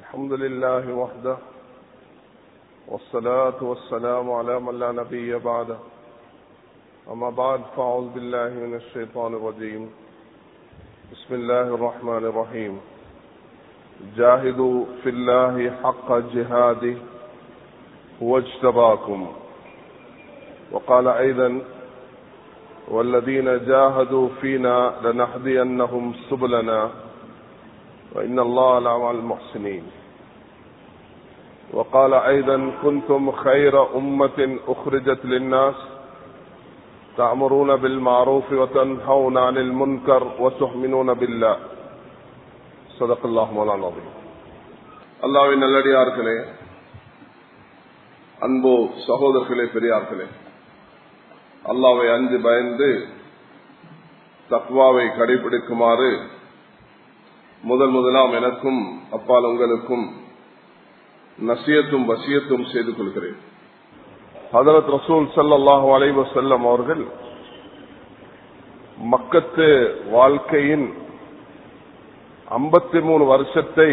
الحمد لله وحده والصلاة والسلام على من لا نبي بعده أما بعد فأعوذ بالله من الشيطان الرجيم بسم الله الرحمن الرحيم جاهدوا في الله حق جهاده هو اجتباكم وقال أيضا والذين جاهدوا فينا لنهدينهم سبلنا وإن الله لمع المحسنين وقال أيضا كنتم خير أمة أخرجت للناس تأمرون بالمعروف وتنهون عن المنكر وتؤمنون بالله صدق الله مولانا العظيم அல்லாவின் நல்லடியார்களே அன்போ சகோதரர்களே பெரியார்களே அல்லாவை அஞ்சு பயந்து தக்வாவை கடைபிடிக்குமாறு முதல் முதலாம் எனக்கும் அப்பால் உங்களுக்கும் நசியத்தும் வசியத்தும் செய்து கொள்கிறேன் ஹதரத் ரசூல் சல்லாஹூ அலைவ செல்லம் அவர்கள் மக்கத்து வாழ்க்கையின் ஐம்பத்தி மூணு வருஷத்தை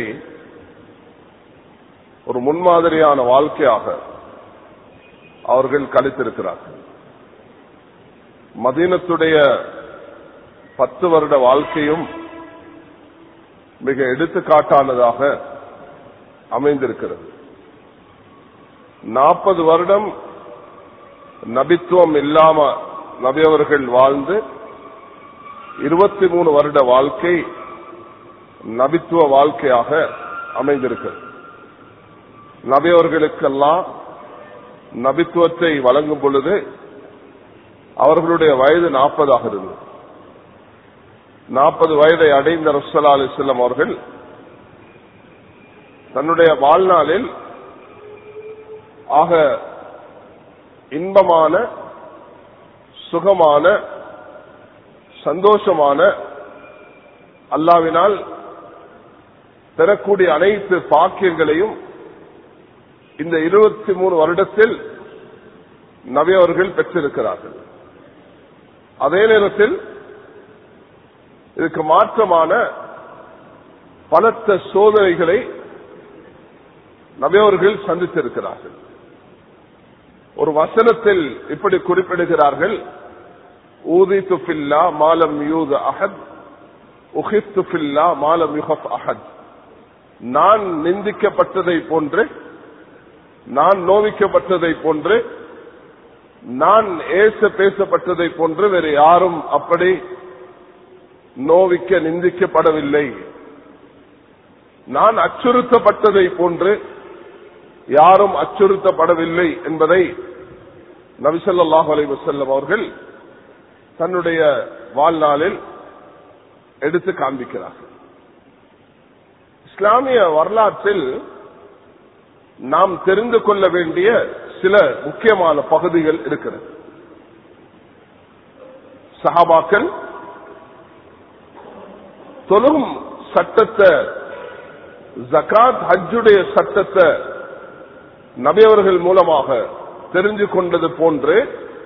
ஒரு முன்மாதிரியான வாழ்க்கையாக அவர்கள் கழித்திருக்கிறார்கள் மதீனத்துடைய பத்து வருட வாழ்க்கையும் மிக எடுத்துக்காட்டானதாக அமைந்திருக்கிறது நாற்பது வருடம் நபித்துவம் இல்லாம நபியவர்கள் வாழ்ந்து இருபத்தி மூணு வருட வாழ்க்கை நபித்துவ வாழ்க்கையாக அமைந்திருக்கிறது நபியவர்களுக்கெல்லாம் நபித்துவத்தை வழங்கும் பொழுது அவர்களுடைய வயது நாற்பதாக இருந்தது நாற்பது வயதை அடைந்த ரசலா அலிஸ்லாம் அவர்கள் தன்னுடைய வாழ்நாளில் ஆக இன்பமான சுகமான சந்தோஷமான அல்லாவினால் பெறக்கூடிய அனைத்து பாக்கியங்களையும் இந்த இருபத்தி மூணு வருடத்தில் நபி அவர்கள் பெற்றிருக்கிறார்கள் அதே நேரத்தில் இதுக்கு மாற்றமான பலத்த சோதனைகளை நபியவர்கள் சந்தித்திருக்கிறார்கள் ஒரு வசனத்தில் இப்படி குறிப்பிடுகிறார்கள் ஊதி துஃபில்லா மாலம் யூத் அஹத் உஹித் துஃபில்லா மாலம் யுஹப் அஹத் நான் நிந்திக்கப்பட்டதை போன்று நான் நோவிக்கப்பட்டதை போன்று நான் ஏச பேசப்பட்டதை போன்று வேறு யாரும் அப்படி நோவிக்க நிந்திக்கப்படவில்லை நான் அச்சுறுத்தப்பட்டதை போன்று யாரும் அச்சுறுத்தப்படவில்லை என்பதை நபிசல்லாஹ் அலி வசல்லம் அவர்கள் தன்னுடைய வாழ்நாளில் எடுத்து காண்பிக்கிறார்கள் இஸ்லாமிய வரலாற்றில் நாம் தெரிந்து கொள்ள வேண்டிய சில முக்கியமான பகுதிகள் இருக்கிறது சஹாபாக்கள் தொழும் சட்டத்தை ஜக்காத் ஹஜ்ஜுடைய சட்டத்தை நபியவர்கள் மூலமாக தெரிஞ்சு கொண்டது போன்று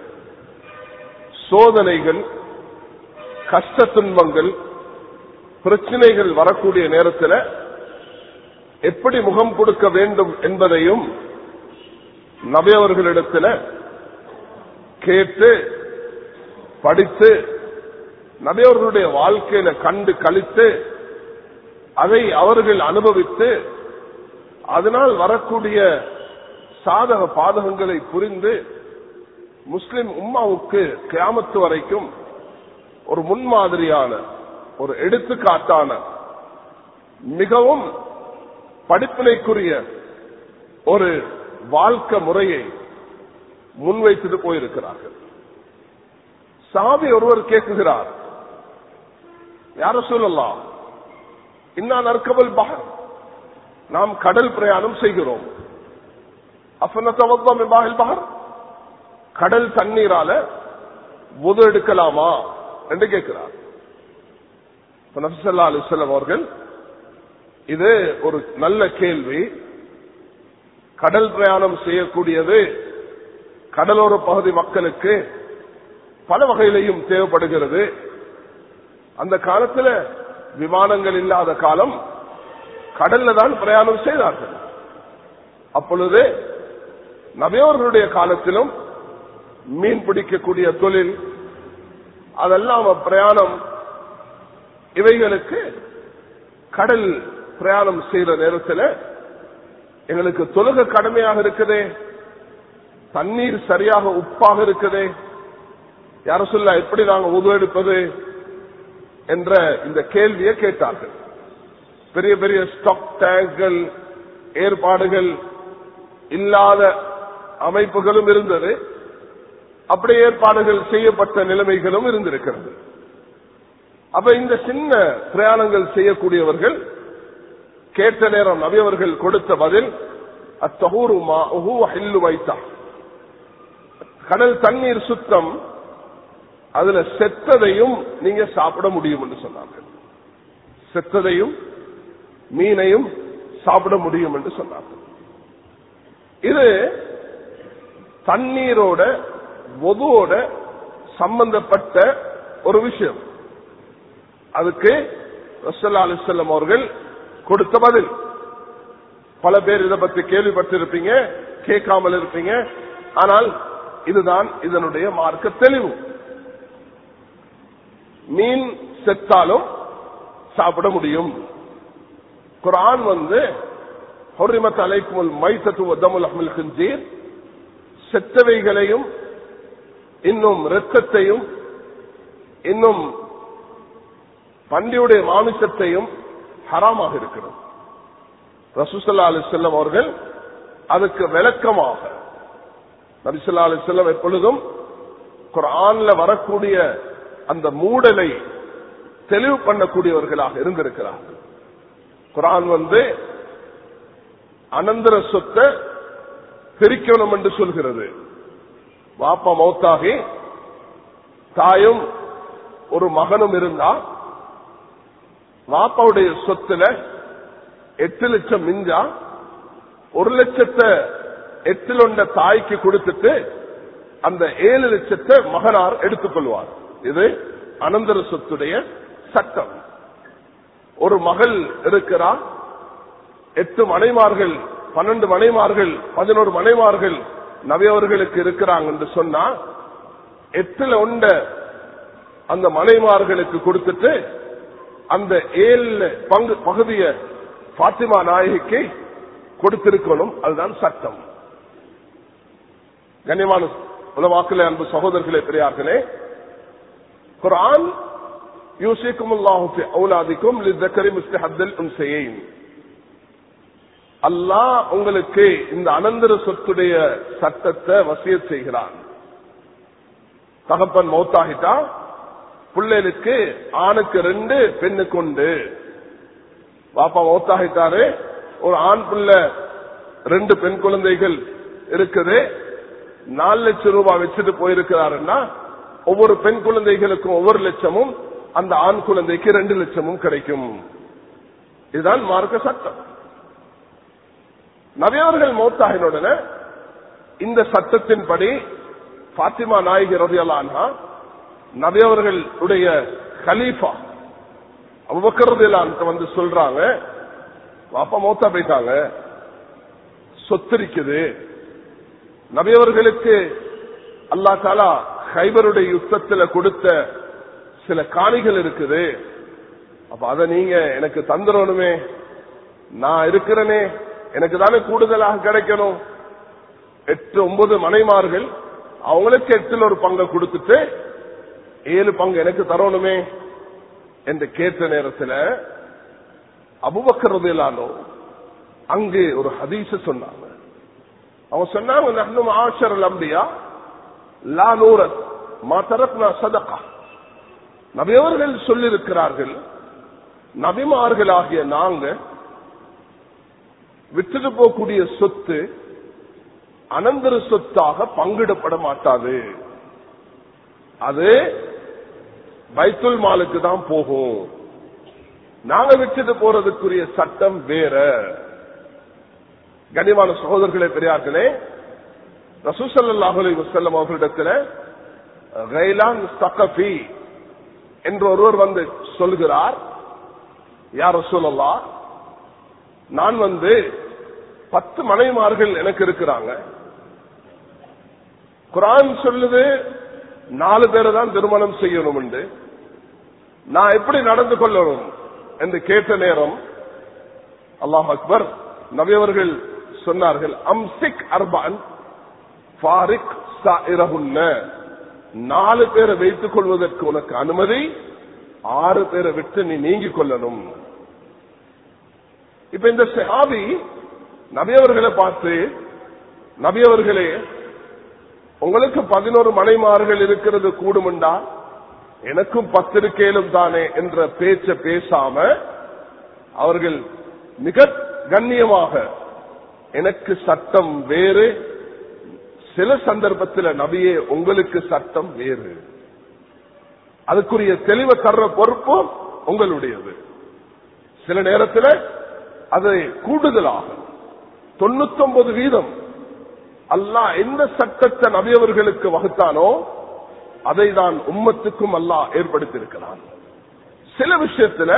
சோதனைகள் கஷ்ட துன்பங்கள் பிரச்சனைகள் வரக்கூடிய நேரத்தில் எப்படி முகம் கொடுக்க வேண்டும் என்பதையும் நபியவர்களிடத்தில் கேட்டு படித்து நபியவர்களுடைய வாழ்க்கையில கண்டு கழித்து அதை அவர்கள் அனுபவித்து அதனால் வரக்கூடிய சாதக பாதகங்களை புரிந்து முஸ்லிம் உம்மாவுக்கு கிராமத்து வரைக்கும் ஒரு முன்மாதிரியான ஒரு எடுத்துக்காட்டான மிகவும் படிப்பினைக்குரிய ஒரு வாழ்க்கை முறையை முன்வைத்துட்டு போயிருக்கிறார்கள் சாமி ஒருவர் கேட்குகிறார் யார சொல்லலாம் இன்னா நற்கபல் பகர் நாம் கடல் பிரயாணம் செய்கிறோம் அஃபனத்தவத்தம் பகர் கடல் தண்ணீரால உது எடுக்கலாமா என்று கேட்கிறார் நபிசல்லா அலிஸ்லாம் அவர்கள் இது ஒரு நல்ல கேள்வி கடல் பிரயாணம் செய்யக்கூடியது கடலோர பகுதி மக்களுக்கு பல வகையிலையும் தேவைப்படுகிறது அந்த காலத்துல விமானங்கள் இல்லாத காலம் கடல்ல தான் பிரயாணம் செய்தார்கள் அப்பொழுது நபியவர்களுடைய காலத்திலும் மீன் பிடிக்கக்கூடிய தொழில் அதெல்லாம் பிரயாணம் இவைகளுக்கு கடல் பிரயாணம் செய்யற நேரத்தில் எங்களுக்கு தொழுக கடமையாக இருக்குதே தண்ணீர் சரியாக உப்பாக இருக்குதே யார சொல்ல எப்படி நாங்க உதவு எடுப்பது என்ற இந்த கேள்வியை கேட்டார்கள் பெரிய பெரிய ஸ்டாக் டேங்குகள் ஏற்பாடுகள் இல்லாத அமைப்புகளும் இருந்தது அப்படி ஏற்பாடுகள் செய்யப்பட்ட நிலைமைகளும் இருந்திருக்கிறது அப்ப இந்த சின்ன பிரயாணங்கள் செய்யக்கூடியவர்கள் கேட்ட நேரம் நபியவர்கள் கொடுத்த பதில் அத்தகூரு வைத்தா கடல் தண்ணீர் சுத்தம் அதுல செத்ததையும் நீங்க சாப்பிட முடியும் என்று சொன்னார்கள் செத்ததையும் மீனையும் சாப்பிட முடியும் என்று சொன்னார்கள் இது தண்ணீரோட ஒதுவோட சம்பந்தப்பட்ட ஒரு விஷயம் அதுக்கு ரசல்லா அலிசல்லம் அவர்கள் கொடுத்த பதில் பல பேர் இதை பத்தி கேள்விப்பட்டிருப்பீங்க கேட்காமல் இருப்பீங்க ஆனால் இதுதான் இதனுடைய மார்க்க தெளிவு மீன் செத்தாலும் சாப்பிட முடியும் குரான் வந்து ஹொரிமத் அலைக்குமுல் மைத்தத்து வதமுல் அஹ்மல் ஹிஞ்சீர் செத்தவைகளையும் இன்னும் இரத்தத்தையும் இன்னும் பண்டியுடைய மாமிசத்தையும் ஹராமாக இருக்கிறது ரசூசல்லா அலி செல்லம் அவர்கள் அதுக்கு விளக்கமாக நபிசுல்லா அலி செல்லம் எப்பொழுதும் குரான்ல வரக்கூடிய அந்த மூடலை தெளிவு பண்ணக்கூடியவர்களாக இருந்திருக்கிறார்கள் குரான் வந்து அனந்தர சொத்தை பிரிக்கணும் என்று சொல்கிறது வாப்பா மௌத்தாகி தாயும் ஒரு மகனும் இருந்தா வாப்பாவுடைய சொத்துல எட்டு லட்சம் மிஞ்சா ஒரு லட்சத்தை எட்டில் ஒன்ற தாய்க்கு கொடுத்துட்டு அந்த ஏழு லட்சத்தை மகனார் எடுத்துக்கொள்வார் இது அனந்தர சொத்துடைய சட்டம் ஒரு மகள் இருக்கிறார் எட்டு மனைமார்கள் பன்னெண்டு மனைமார்கள் பதினோரு மனைமார்கள் நவியவர்களுக்கு இருக்கிறாங்க என்று சொன்னா எட்டுல உண்ட அந்த மனைமார்களுக்கு கொடுத்துட்டு அந்த ஏழு பங்கு பகுதிய பாத்திமா நாயகிக்கு கொடுத்திருக்கணும் அதுதான் சட்டம் கண்ணியமான உலவாக்கிலே அன்பு சகோதரர்களே பெரியார்களே குரான் யூசிக்கும் அல்லாஹு அவுலாதிக்கும் லித்தக்கரி மிஸ்லி ஹத்தல் உன்சையின் அல்லாஹ் உங்களுக்கு இந்த அனந்தர சொத்துடைய சட்டத்தை வசிய செய்கிறான் தகப்பன் மௌத்தாகிட்டா பிள்ளைகளுக்கு ஆணுக்கு ரெண்டு பெண்ணுக்கு உண்டு பாப்பா மௌத்தாகிட்டாரு ஒரு ஆண் பிள்ளை ரெண்டு பெண் குழந்தைகள் இருக்குது நாலு லட்சம் ரூபாய் வச்சுட்டு போயிருக்கிறாருன்னா ஒவ்வொரு பெண் குழந்தைகளுக்கும் ஒவ்வொரு லட்சமும் அந்த ஆண் குழந்தைக்கு ரெண்டு லட்சமும் கிடைக்கும் இதுதான் மார்க்க சட்டம் நவியவர்கள் மௌத்தாகினுடனே இந்த சட்டத்தின்படி பாத்திமா நாயகி ரதியலானா நபியவர்களுடைய கலீஃபா அவ்வக்கரதிலான் வந்து சொல்றாங்க பாப்பா மௌத்தா போயிட்டாங்க சொத்து இருக்குது நபியவர்களுக்கு அல்லா தாலா ஹைபருடைய யுத்தத்தில் கொடுத்த சில காணிகள் இருக்குது அப்ப அதை நீங்க எனக்கு தந்துடணுமே நான் இருக்கிறனே எனக்கு தானே கூடுதலாக கிடைக்கணும் எட்டு ஒன்பது மனைமார்கள் அவங்களுக்கு எட்டில் ஒரு பங்கை கொடுத்துட்டு ஏழு பங்கு எனக்கு தரணுமே என்று கேட்ட நேரத்தில் அபுபக்கரதிலானோ அங்கு ஒரு ஹதீச சொன்னாங்க அவங்க சொன்னாங்க நஹ்னும் ஆஷரல் அம்பியா லா நூரத் மா தரத்னா சதகா நபியவர்கள் சொல்லியிருக்கிறார்கள் நபிமார்களாகிய நாங்க விட்டுட்டு போகக்கூடிய சொத்து அனந்தர சொத்தாக பங்கிடப்பட மாட்டாது அது பைத்துல் மாலுக்கு தான் போகும் நாங்க விட்டுட்டு போறதுக்குரிய சட்டம் வேற கனிமான சகோதரர்களே பெரியார்களே ரசூசல்லாஹலி வசல்லம் அவர்களிடத்தில் கைலான் சகபி என்று ஒருவர் வந்து சொல்கிறார் யார் சொல்லலா நான் வந்து பத்து மனைமார்கள் எனக்கு இருக்கிறாங்க குரான் சொல்லுது நாலு பேரை தான் திருமணம் செய்யணும் என்று நான் எப்படி நடந்து கொள்ளணும் என்று கேட்ட நேரம் அல்லாஹ் அக்பர் நபியவர்கள் சொன்னார்கள் அம்சிக் அர்பான் ஃபாரிக் சாயிரஹுன்ன நாலு பேரை வைத்துக் கொள்வதற்கு உனக்கு அனுமதி ஆறு பேரை விட்டு நீ நீங்கிக் கொள்ளணும் இப்ப இந்த சஹாபி நபியவர்களை பார்த்து நபியவர்களே உங்களுக்கு பதினோரு மனைமார்கள் இருக்கிறது கூடுமெண்டா எனக்கும் பத்திருக்கேலும் தானே என்ற பேச்ச பேசாம அவர்கள் மிக கண்ணியமாக எனக்கு சட்டம் வேறு சில சந்தர்ப்பத்தில் நபியே உங்களுக்கு சட்டம் வேறு அதுக்குரிய தெளிவை தர்ற பொறுப்பு உங்களுடையது சில நேரத்தில் அது கூடுதலாக தொண்ணூத்தி ஒன்பது வீதம் அல்லாஹ் எந்த சட்டத்தை நபியவர்களுக்கு வகுத்தானோ அதை தான் உம்மத்துக்கும் அல்லாஹ் ஏற்படுத்தியிருக்கிறான் சில விஷயத்துல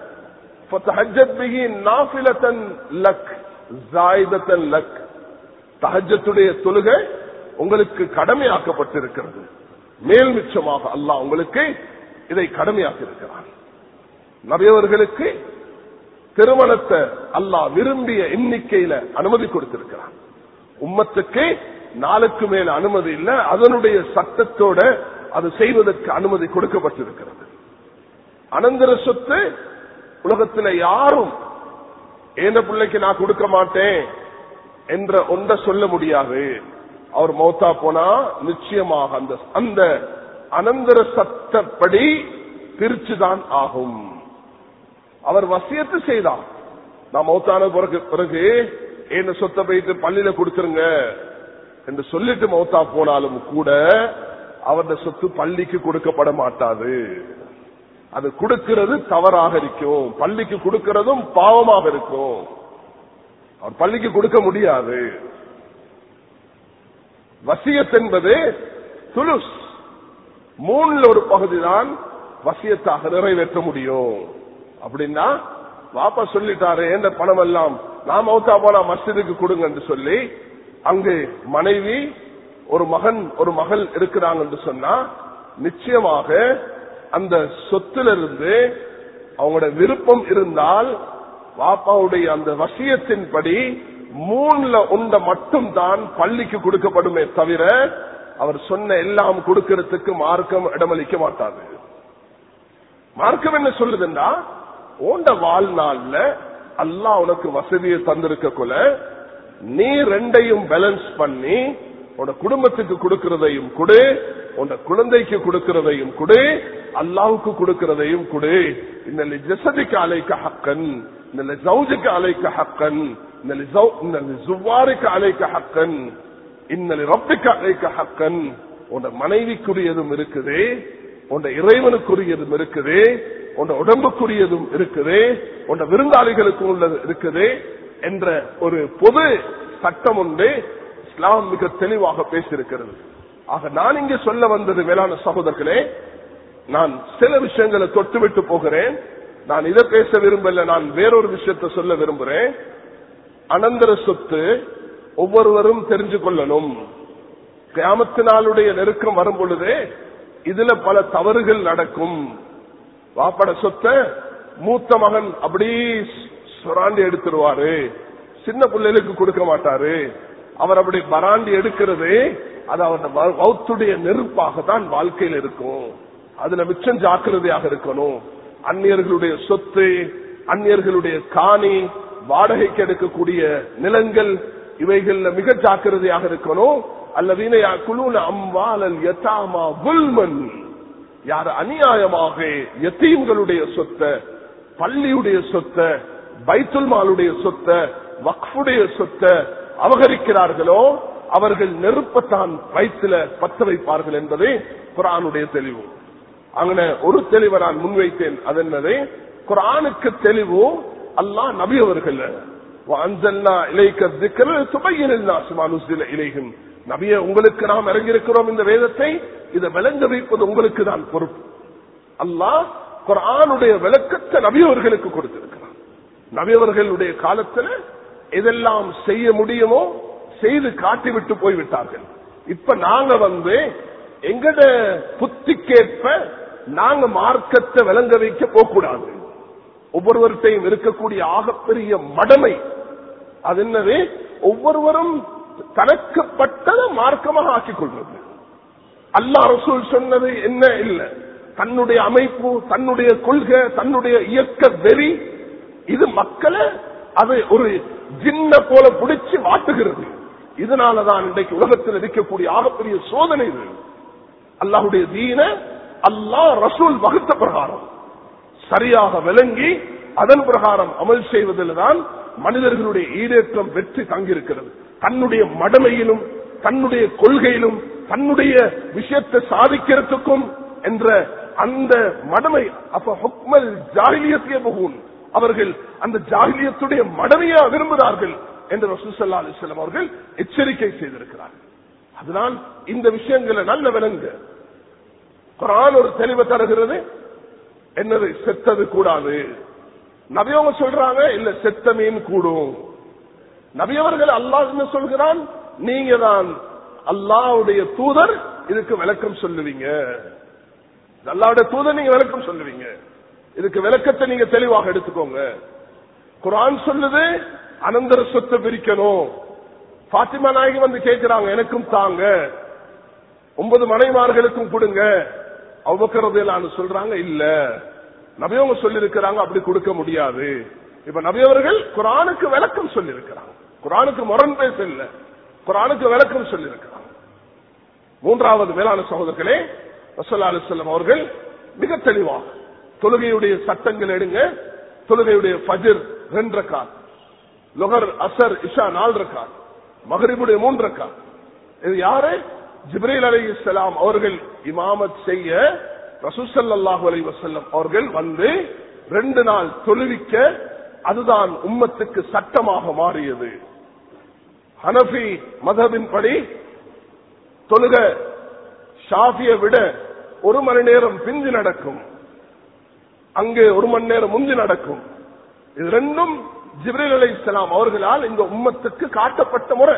தஹஜத்துடைய தொழுகை உங்களுக்கு கடமையாக்கப்பட்டிருக்கிறது மேல் மிச்சமாக அல்லாஹ் உங்களுக்கு இதை கடமையாக்கி இருக்கிறான் நபியவர்களுக்கு திருமணத்தை அல்லாஹ் விரும்பிய எண்ணிக்கையில அனுமதி கொடுத்திருக்கிறான் உம்மத்துக்கு நாளுக்கு மேல அனுமதி இல்ல அதனுடைய சட்டத்தோட அது செய்வதற்கு அனுமதி கொடுக்கப்பட்டிருக்கிறது அனந்தர சொத்து உலகத்தில் யாரும் ஏந்த பிள்ளைக்கு நான் கொடுக்க மாட்டேன் என்ற ஒன்றை சொல்ல முடியாது அவர் மௌத்தா போனா நிச்சயமாக அந்த அந்த அனந்தர சட்டப்படி பிரிச்சுதான் ஆகும் அவர் வசியத்து செய்தார் நான் மௌத்தான பிறகு பிறகு என்ன சொத்தை போயிட்டு பள்ளியில கொடுத்துருங்க என்று சொல்லிட்டு மௌத்தா போனாலும் கூட அவருடைய சொத்து பள்ளிக்கு கொடுக்கப்பட மாட்டாது அது கொடுக்கிறது தவறாக இருக்கும் பள்ளிக்கு கொடுக்கிறதும் பாவமாக இருக்கும் அவர் பள்ளிக்கு கொடுக்க முடியாது வசியத் என்பது துலுஸ் மூணுல ஒரு பகுதி தான் வசியத்தாக நிறைவேற்ற முடியும் அப்படின்னா வாப்பா சொல்லிட்டாரு எந்த பணம் எல்லாம் நான் மௌத்தா போனா மஸ்ஜிதுக்கு கொடுங்க என்று சொல்லி அங்கு மனைவி ஒரு மகன் ஒரு மகள் இருக்கிறாங்க என்று சொன்னா நிச்சயமாக அந்த சொத்திலிருந்து அவங்களோட விருப்பம் இருந்தால் வாப்பாவுடைய அந்த வசியத்தின்படி மூணுல உண்ட மட்டும் தான் பள்ளிக்கு கொடுக்கப்படுமே தவிர அவர் சொன்ன எல்லாம் கொடுக்கிறதுக்கு மார்க்கம் இடமளிக்க மாட்டாது மார்க்கம் என்ன சொல்லுதுன்னா ஓண்ட வாழ்நாள்ல அல்லாஹ் உனக்கு வசதியை தந்திருக்க கொல நீ ரெண்டையும் பேலன்ஸ் பண்ணி உன குடும்பத்துக்கு கொடுக்கிறதையும் கொடு உன் குழந்தைக்கு கொடுக்கிறதையும் கொடு அல்லாவுக்கு கொடுக்கிறதையும் கொடு இந்த ஜசதிக்கு அலைக்க ஹக்கன் இந்த ஜவுஜுக்கு அலைக்க ஹக்கன் இந்த ஜுவாருக்கு அலைக்க ஹக்கன் இந்த ரப்பிக்கு அலைக்க ஹக்கன் உன் மனைவிக்குரியதும் இருக்குது உன் இறைவனுக்குரியதும் இருக்குது உன் உடம்புக்குரியதும் இருக்குது உன் விருந்தாளிகளுக்கு உள்ளது இருக்குது என்ற ஒரு பொது சட்டம் உண்டு இஸ்லாம் மிக தெளிவாக பேசியிருக்கிறது ஆக நான் இங்கே சொல்ல வந்தது வேளாண் சகோதரர்களே நான் சில விஷயங்களை தொட்டுவிட்டு போகிறேன் நான் இதை பேச விரும்பல நான் வேறொரு விஷயத்தை சொல்ல விரும்புகிறேன் அனந்தர சொத்து ஒவ்வொருவரும் தெரிஞ்சு கொள்ளணும் கிராமத்து நாளுடைய நெருக்கம் வரும் பொழுது இதுல பல தவறுகள் நடக்கும் வாப்பட சொத்தை மூத்த மகன் அப்படி சுராண்டி எடுத்துருவாரு சின்ன பிள்ளைகளுக்கு கொடுக்க மாட்டாரு அவர் அப்படி பராண்டி எடுக்கிறது அது அவருடைய வௌத்துடைய நெருப்பாக தான் வாழ்க்கையில் இருக்கும் அதுல மிச்சம் ஜாக்கிரதையாக இருக்கணும் அந்நியர்களுடைய சொத்து அந்நியர்களுடைய காணி வாடகைக்கு எடுக்கக்கூடிய நிலங்கள் இவைகள்ல மிக ஜாக்கிரதையாக இருக்கணும் அல்லது குழுன அம்பாலல் யதாமா குல்மன் யார் அநியாயமாக எத்தீம்களுடைய சொத்த பள்ளியுடைய சொத்த பைத்துல் மாலுடைய சொத்த வக்ஃபுடைய சொத்த அபகரிக்கிறார்களோ அவர்கள் நெருப்பத்தான் வயிற்றுல பத்த வைப்பார்கள் என்பதே குரானுடைய தெளிவு அங்கே ஒரு தெளிவை நான் முன்வைத்தேன் அது என்னது குரானுக்கு தெளிவு அல்லாஹ் நபி அவர்கள் இலைகும் நபிய உங்களுக்கு நாம் இறங்கியிருக்கிறோம் இந்த வேதத்தை இதை விளங்க வைப்பது உங்களுக்கு தான் பொறுப்பு அல்லாஹ் குரானுடைய விளக்கத்தை நபியவர்களுக்கு கொடுத்திருக்கிறார் நபியவர்களுடைய காலத்துல எதெல்லாம் செய்ய முடியுமோ செய்து காட்டிவிட்டு போய்விட்டார்கள் இப்ப நாங்க வந்து எங்கட புத்திக்கேற்ப நாங்க மார்க்கத்தை விளங்க வைக்க போகக்கூடாது ஒவ்வொருவர்கிட்டையும் இருக்கக்கூடிய ஆகப்பெரிய மடமை அது என்னது ஒவ்வொருவரும் தனக்குப்பட்டதை மார்க்கமாக ஆக்கிக் கொள்வது அல்லாஹ் ரசூல் சொன்னது என்ன இல்ல தன்னுடைய அமைப்பு தன்னுடைய கொள்கை தன்னுடைய இயக்க வெறி இது மக்களை அது ஒரு ஜின்ன போல பிடிச்சு வாட்டுகிறது இதனாலதான் இன்றைக்கு உலகத்தில் இருக்கக்கூடிய ஆகப்பெரிய சோதனை இது அல்லாஹுடைய தீன அல்லாஹ் ரசூல் வகுத்த பிரகாரம் சரியாக விளங்கி அதன் பிரகாரம் அமல் செய்வதில் தான் மனிதர்களுடைய ஈடேற்றம் வெற்றி தங்கியிருக்கிறது தன்னுடைய மடமையிலும் தன்னுடைய கொள்கையிலும் தன்னுடைய விஷயத்தை சாதிக்கிறதுக்கும் என்ற அந்த மடமை அப்ப ஹுக்மல் ஜாகிலியத்திய பகுன் அவர்கள் அந்த ஜாகிலியத்துடைய மடமையா விரும்புகிறார்கள் என்று ரசூசல்லா அலிஸ்லாம் அவர்கள் எச்சரிக்கை செய்திருக்கிறார்கள் அதனால் இந்த விஷயங்களை நல்ல விளங்கு குரான் ஒரு தெளிவை தருகிறது என்னது செத்தது கூடாது நபியவங்க சொல்றாங்க இல்ல செத்த மீன் கூடும் நபியவர்கள் அல்லாஹ் என்ன சொல்கிறான் நீங்க தான் அல்லாவுடைய தூதர் இதுக்கு விளக்கம் சொல்லுவீங்க அல்லாவுடைய தூதர் நீங்க விளக்கம் சொல்லுவீங்க இதுக்கு விளக்கத்தை நீங்க தெளிவாக எடுத்துக்கோங்க குரான் சொல்லுது அனந்தர சொத்தை பிரிக்கணும் பாத்திமா நாயகி வந்து கேட்கிறாங்க எனக்கும் தாங்க ஒன்பது மனைமார்களுக்கும் கொடுங்க அவ்வக்கிறது சொல்றாங்க இல்ல நபியவங்க சொல்லிருக்கிறாங்க அப்படி கொடுக்க முடியாது இப்ப நபியவர்கள் குரானுக்கு விளக்கம் சொல்லியிருக்கிறாங்க குரானுக்கு முரண் பேச இல்ல குரானுக்கு விளக்கம் சொல்லியிருக்கிறாங்க மூன்றாவது மேலான சகோதரர்களே ரசோல்லா அலுவலம் அவர்கள் மிக தெளிவாக தொழுகையுடைய சட்டங்கள் எடுங்க தொழுகையுடைய ஃபஜர் ரெண்டு ரக்காத் லொகர் அசர் இஷா நாலு ரக்காத் மகரிபுடைய மூன்று ரக்காத் இது யாரு ஜிப்ரீல் அலி இஸ்லாம் அவர்கள் இமாமத் செய்ய ரசூசல்லாஹு அலி வசல்லம் அவர்கள் வந்து ரெண்டு நாள் தொழுவிக்க அதுதான் உம்மத்துக்கு சட்டமாக மாறியது ஹனபி மதபின் படி தொழுக ஷாஃபியை விட ஒரு மணி நேரம் பிந்தி நடக்கும் அங்கே ஒரு மணி நேரம் முந்தி நடக்கும் இது ரெண்டும் ஜிப்ரீல் அலி இஸ்லாம் அவர்களால் இந்த உம்மத்துக்கு காட்டப்பட்ட முறை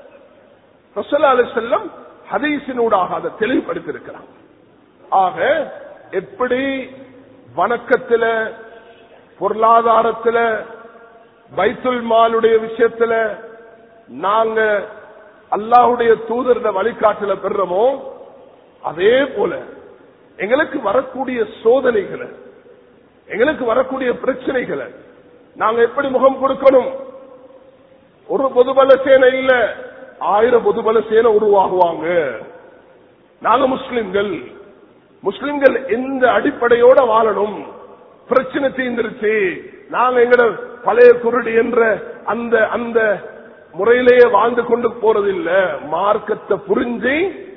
ரசல்லா அலி செல்லம் ஹதீசினூடாக அதை தெளிவுபடுத்தியிருக்கிறாங்க ஆக எப்படி வணக்கத்தில பொருளாதாரத்தில பைத்துல் மாலுடைய விஷயத்துல நாங்க அல்லாஹுடைய தூதரிட வழிகாட்டுல பெறமோ அதே போல எங்களுக்கு வரக்கூடிய சோதனைகளை எங்களுக்கு வரக்கூடிய பிரச்சனைகளை நாங்க எப்படி முகம் கொடுக்கணும் ஒரு பொதுபல சேனை இல்ல ஆயிரம் பொதுபல சேனை உருவாகுவாங்க நாங்க முஸ்லிம்கள் முஸ்லிம்கள் எந்த அடிப்படையோட வாழணும் பிரச்சனை தீர்ந்துருச்சு நாங்க எங்கட பழைய குருடி என்ற அந்த அந்த முறையிலேயே வாழ்ந்து கொண்டு போறதில்ல மார்க்கத்தை புரிஞ்சு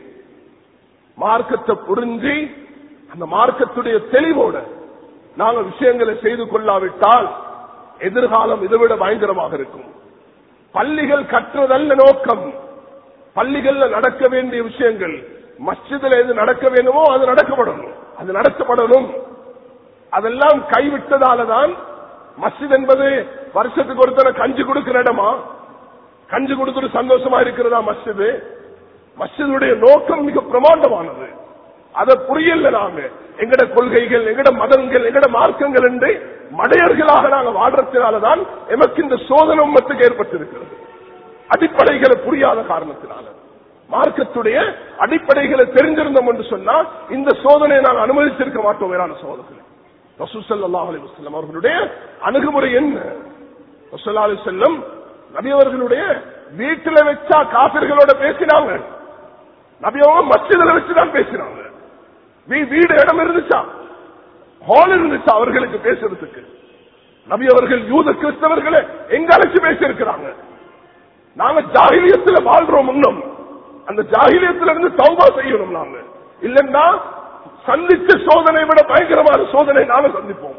மார்க்கத்தை புரிஞ்சு அந்த மார்க்கத்துடைய தெளிவோட நாங்க விஷயங்களை செய்து கொள்ளாவிட்டால் எதிர்காலம் இதைவிட பயங்கரமாக இருக்கும் பள்ளிகள் கற்றுதல்ல நோக்கம் பள்ளிகள்ல நடக்க வேண்டிய விஷயங்கள் மஸ்ஜிதில் எது நடக்க வேண்டுமோ அது நடக்கப்படணும் அது நடத்தப்படணும் அதெல்லாம் கைவிட்டதாலதான் மஸ்ஜித் என்பது வருஷத்துக்கு ஒருத்தர கஞ்சி கொடுக்கிற இடமா கஞ்சி கொடுத்துட்டு சந்தோஷமா இருக்கிறதா மஸ்ஜிது மஸ்ஜிதுடைய நோக்கம் மிக பிரமாண்டமானது அதை புரியல நாங்க எங்கட கொள்கைகள் எங்கட மதங்கள் எங்கட மார்க்கங்கள் என்று மடையர்களாக நாங்க வாழ்றதுனாலதான் எமக்கு இந்த சோதனை உம்மத்துக்கு ஏற்பட்டிருக்கிறது அடிப்படைகளை புரியாத காரணத்தினால மார்க்கத்துடைய அடிப்படைகளை தெரிஞ்சிருந்தோம் என்று சொன்னா இந்த சோதனையை நாங்கள் அனுமதித்திருக்க மாட்டோம் வேறான சோதனை ரசூசல்லாஹ் அலி வசல்லம் அவர்களுடைய அணுகுமுறை என்ன ரசூல்லா அலி செல்லம் நபி அவர்களுடைய வீட்டுல வச்சா காபிர்களோட பேசினாங்க நபி அவங்க மஸ்ஜிதில் வச்சுதான் பேசினாங்க வீடு இடம் இருந்துச்சா ஹால் இருந்துச்சா அவர்களுக்கு பேசுறதுக்கு நபி அவர்கள் யூத கிறிஸ்தவர்களை எங்க அழைச்சு பேசியிருக்கிறாங்க நாங்க ஜாகிலியத்துல வாழ்றோம் இன்னும் அந்த ஜாகிலியத்துல இருந்து சௌபா செய்யணும் நாங்க இல்லைன்னா சந்திச்ச சோதனை விட பயங்கரமான சோதனை நாங்க சந்திப்போம்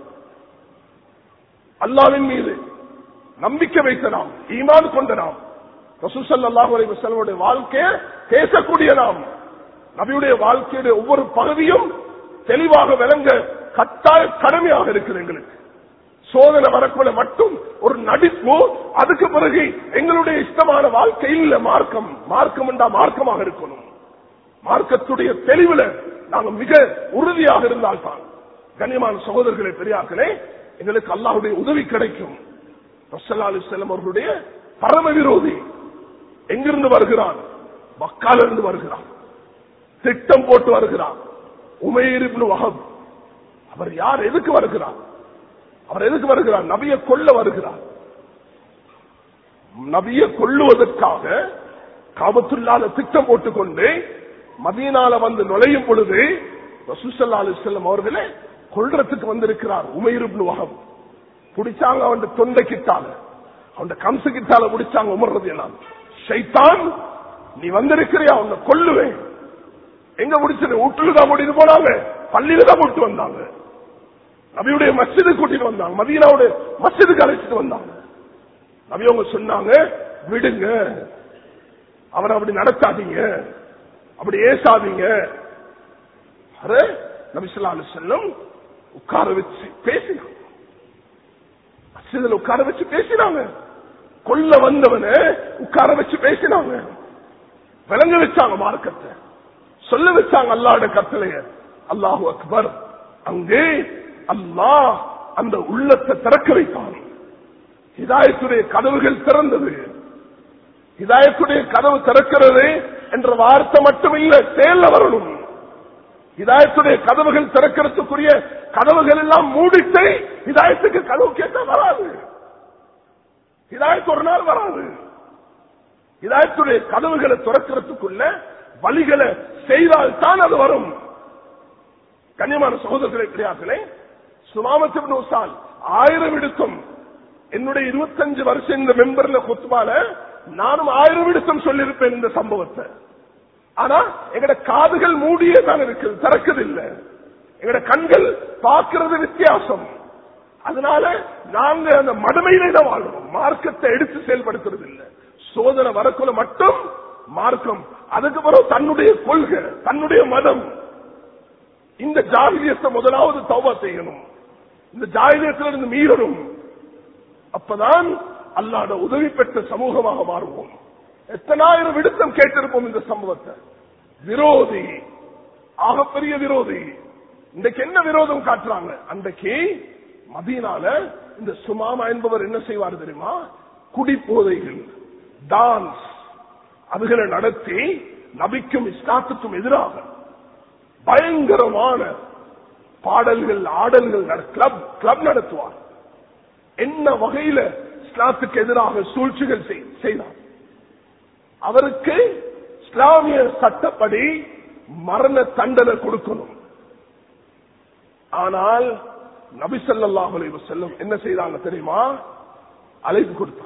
அல்லாவின் மீது நம்பிக்கை வைத்த நாம் ஈமான் கொண்ட நாம் ரசூசல்லாஹு அலைஹி வஸல்லமுடைய வாழ்க்கையை பேசக்கூடிய நாம் நபியுடைய வாழ்க்கையுடைய ஒவ்வொரு பகுதியும் தெளிவாக விளங்க கட்டாய கடமையாக இருக்குது எங்களுக்கு சோதனை வரக்குள்ள மட்டும் ஒரு நடிப்பு அதுக்கு பிறகு எங்களுடைய இஷ்டமான வாழ்க்கை இல்ல மார்க்கம் மார்க்கம் என்றா மார்க்கமாக இருக்கணும் மார்க்கத்துடைய தெளிவுல நாங்க மிக உறுதியாக இருந்தால்தான் கண்ணியமான சகோதரர்களே பெரியார்களே எங்களுக்கு அல்லாஹுடைய உதவி கிடைக்கும் ரசல்லா அலி செல்லம் அவர்களுடைய பரம விரோதி எங்கிருந்து வருகிறான் மக்காலிருந்து வருகிறான் திட்டம் போட்டு வருகிறான் உமையர் இப்னு வஹப் அவர் யார் எதுக்கு வருகிறார் அவர் எதுக்கு வருகிறார் நபியை கொல்ல வருகிறார் நபியை கொல்லுவதற்காக காபத்துள்ளால திட்டம் போட்டுக்கொண்டு மதீனால வந்து நுழையும் பொழுது ரசூசல்லா அலி செல்லம் அவர்களே கொல்றதுக்கு வந்திருக்கிறார் உமையர் இப்னு வஹப் பிடிச்சாங்க அவன் தொண்டை கிட்டால அவன் கம்சு கிட்டால பிடிச்சாங்க உமர்றது எல்லாம் ஷைத்தான் நீ வந்திருக்கிறியா உன்னை கொல்லுவேன் எங்க முடிச்சது வீட்டுல தான் முடிந்து போனாங்க பள்ளியில தான் போட்டு வந்தாங்க நபியுடைய மஸ்ஜிது கூட்டிட்டு வந்தாங்க மதீனாவுடைய மஸ்ஜிதுக்கு அழைச்சிட்டு வந்தாங்க நபி அவங்க சொன்னாங்க விடுங்க அவனை அப்படி நடத்தாதீங்க அப்படி ஏசாதீங்க அரே நபிசுல்லா செல்லும் உட்கார வச்சு பேசினாங்க மஸ்ஜிதில் உட்கார வச்சு பேசினாங்க கொல்ல வந்தவன உட்கார வச்சு பேசினாங்க விளங்க வச்சாங்க மார்க்கத்தை சொல்ல வச்சாங்க அல்லாட கட்டளைய அல்லாஹு அக்பர் அங்கே அல்லாஹ் அந்த உள்ளத்தை திறக்க வைத்தான் ஹிதாயத்துடைய கதவுகள் திறந்தது ஹிதாயத்துடைய கதவு திறக்கிறது என்ற வார்த்தை மட்டும் இல்ல செயல்ல வரணும் ஹிதாயத்துடைய கதவுகள் திறக்கிறதுக்குரிய கதவுகள் எல்லாம் மூடிட்டு ஹிதாயத்துக்கு கதவு கேட்டா வராது ஹிதாயத்து ஒரு நாள் வராது ஹிதாயத்துடைய கதவுகளை திறக்கிறதுக்குள்ள வழிகளை செய்தால் தான் அது வரும் கண்ணியமான சகோதரர்களை கிடையாதுலே சுமாமத்தின் உசால் ஆயிரம் இடுக்கும் என்னுடைய இருபத்தஞ்சு வருஷம் இந்த மெம்பர்ல கொத்துமால நானும் ஆயிரம் இடுக்கம் சொல்லியிருப்பேன் இந்த சம்பவத்தை ஆனா எங்கட காதுகள் மூடியே தான் இருக்குது திறக்குது இல்ல எங்கட கண்கள் பார்க்கிறது வித்தியாசம் அதனால நாங்க அந்த மடமையிலே தான் வாழ்றோம் மார்க்கத்தை எடுத்து செயல்படுத்துறது இல்ல சோதனை வரக்குள்ள மட்டும் மார்க்கம் அதுக்கு பிறகு தன்னுடைய கொள்கை தன்னுடைய மதம் இந்த ஜாகிரியத்தை முதலாவது தௌபா செய்யணும் இந்த ஜாகிரியத்திலிருந்து மீறணும் அப்பதான் அல்லாத உதவி பெற்ற சமூகமாக மாறுவோம் எத்தனாயிரம் விடுத்தம் கேட்டிருப்போம் இந்த சம்பவத்தை விரோதி ஆகப்பெரிய விரோதி இன்றைக்கு என்ன விரோதம் காட்டுறாங்க அன்றைக்கு மதியனால இந்த சுமாமா என்பவர் என்ன செய்வார் தெரியுமா குடிப்போதைகள் டான்ஸ் அதுகளை நடத்தி நபிக்கும் இஸ்லாத்துக்கும் எதிராக பயங்கரமான பாடல்கள் ஆடல்கள் கிளப் கிளப் நடத்துவார் என்ன வகையில இஸ்லாத்துக்கு எதிராக சூழ்ச்சிகள் செய்தார் அவருக்கு இஸ்லாமிய சட்டப்படி மரண தண்டனை கொடுக்கணும் ஆனால் நபிசல்லாஹ் செல்லும் என்ன செய்தாங்க தெரியுமா அழைப்பு கொடுத்தாங்க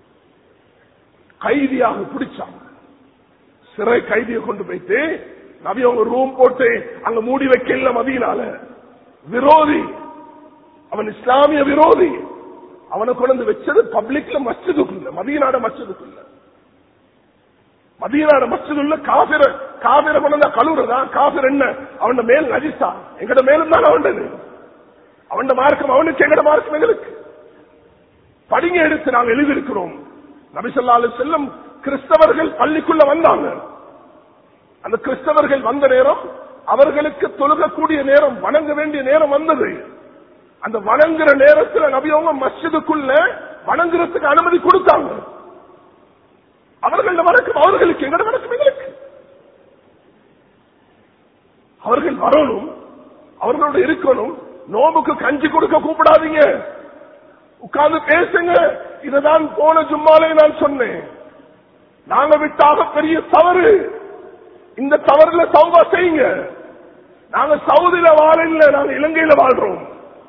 கைதியாக பிடிச்சாங்க சிறை கைதியை கொண்டு போயிட்டு நபி அவங்க ரூம் போட்டு அங்க மூடி வைக்கல மதியனால விரோதி அவன் இஸ்லாமிய விரோதி அவனை கொண்டு வச்சது பப்ளிக்ல மஸ்ஜிதுக்குள்ள மதியநாட மஸ்ஜிதுக்குள்ள மதியநாட மஸ்ஜிதுள்ள காபிர காபிர கொண்டு கழுவுறதா காபிர் என்ன அவன் மேல் நஜிசா எங்கட மேலும் தான் அவன் அவன் மார்க்கம் அவனுக்கு எங்கட மார்க்கம் எங்களுக்கு படிங்க எடுத்து நாங்கள் எழுதியிருக்கிறோம் நபிசல்லாலு செல்லும் கிறிஸ்தவர்கள் பள்ளிக்குள்ள வந்தாங்க அந்த கிறிஸ்தவர்கள் வந்த நேரம் அவர்களுக்கு தொழுகக்கூடிய நேரம் வணங்க வேண்டிய நேரம் வந்தது அந்த வணங்குற நேரத்தில் நபியவங்க மஸ்ஜிதுக்குள்ள வணங்குறதுக்கு அனுமதி கொடுத்தாங்க அவர்கள் வணக்கம் அவர்களுக்கு எங்கட வணக்கம் எங்களுக்கு அவர்கள் வரணும் அவர்களோட இருக்கணும் நோம்புக்கு கஞ்சி கொடுக்க கூப்பிடாதீங்க உட்கார்ந்து பேசுங்க இதுதான் போன ஜும்மாலே நான் சொன்னேன் நாங்க விட்டாக பெரிய தவறு இந்த தவறுல சௌபா செய்யுங்க நாங்க சவுதியில வாழ இல்ல நாங்க இலங்கையில வாழ்றோம்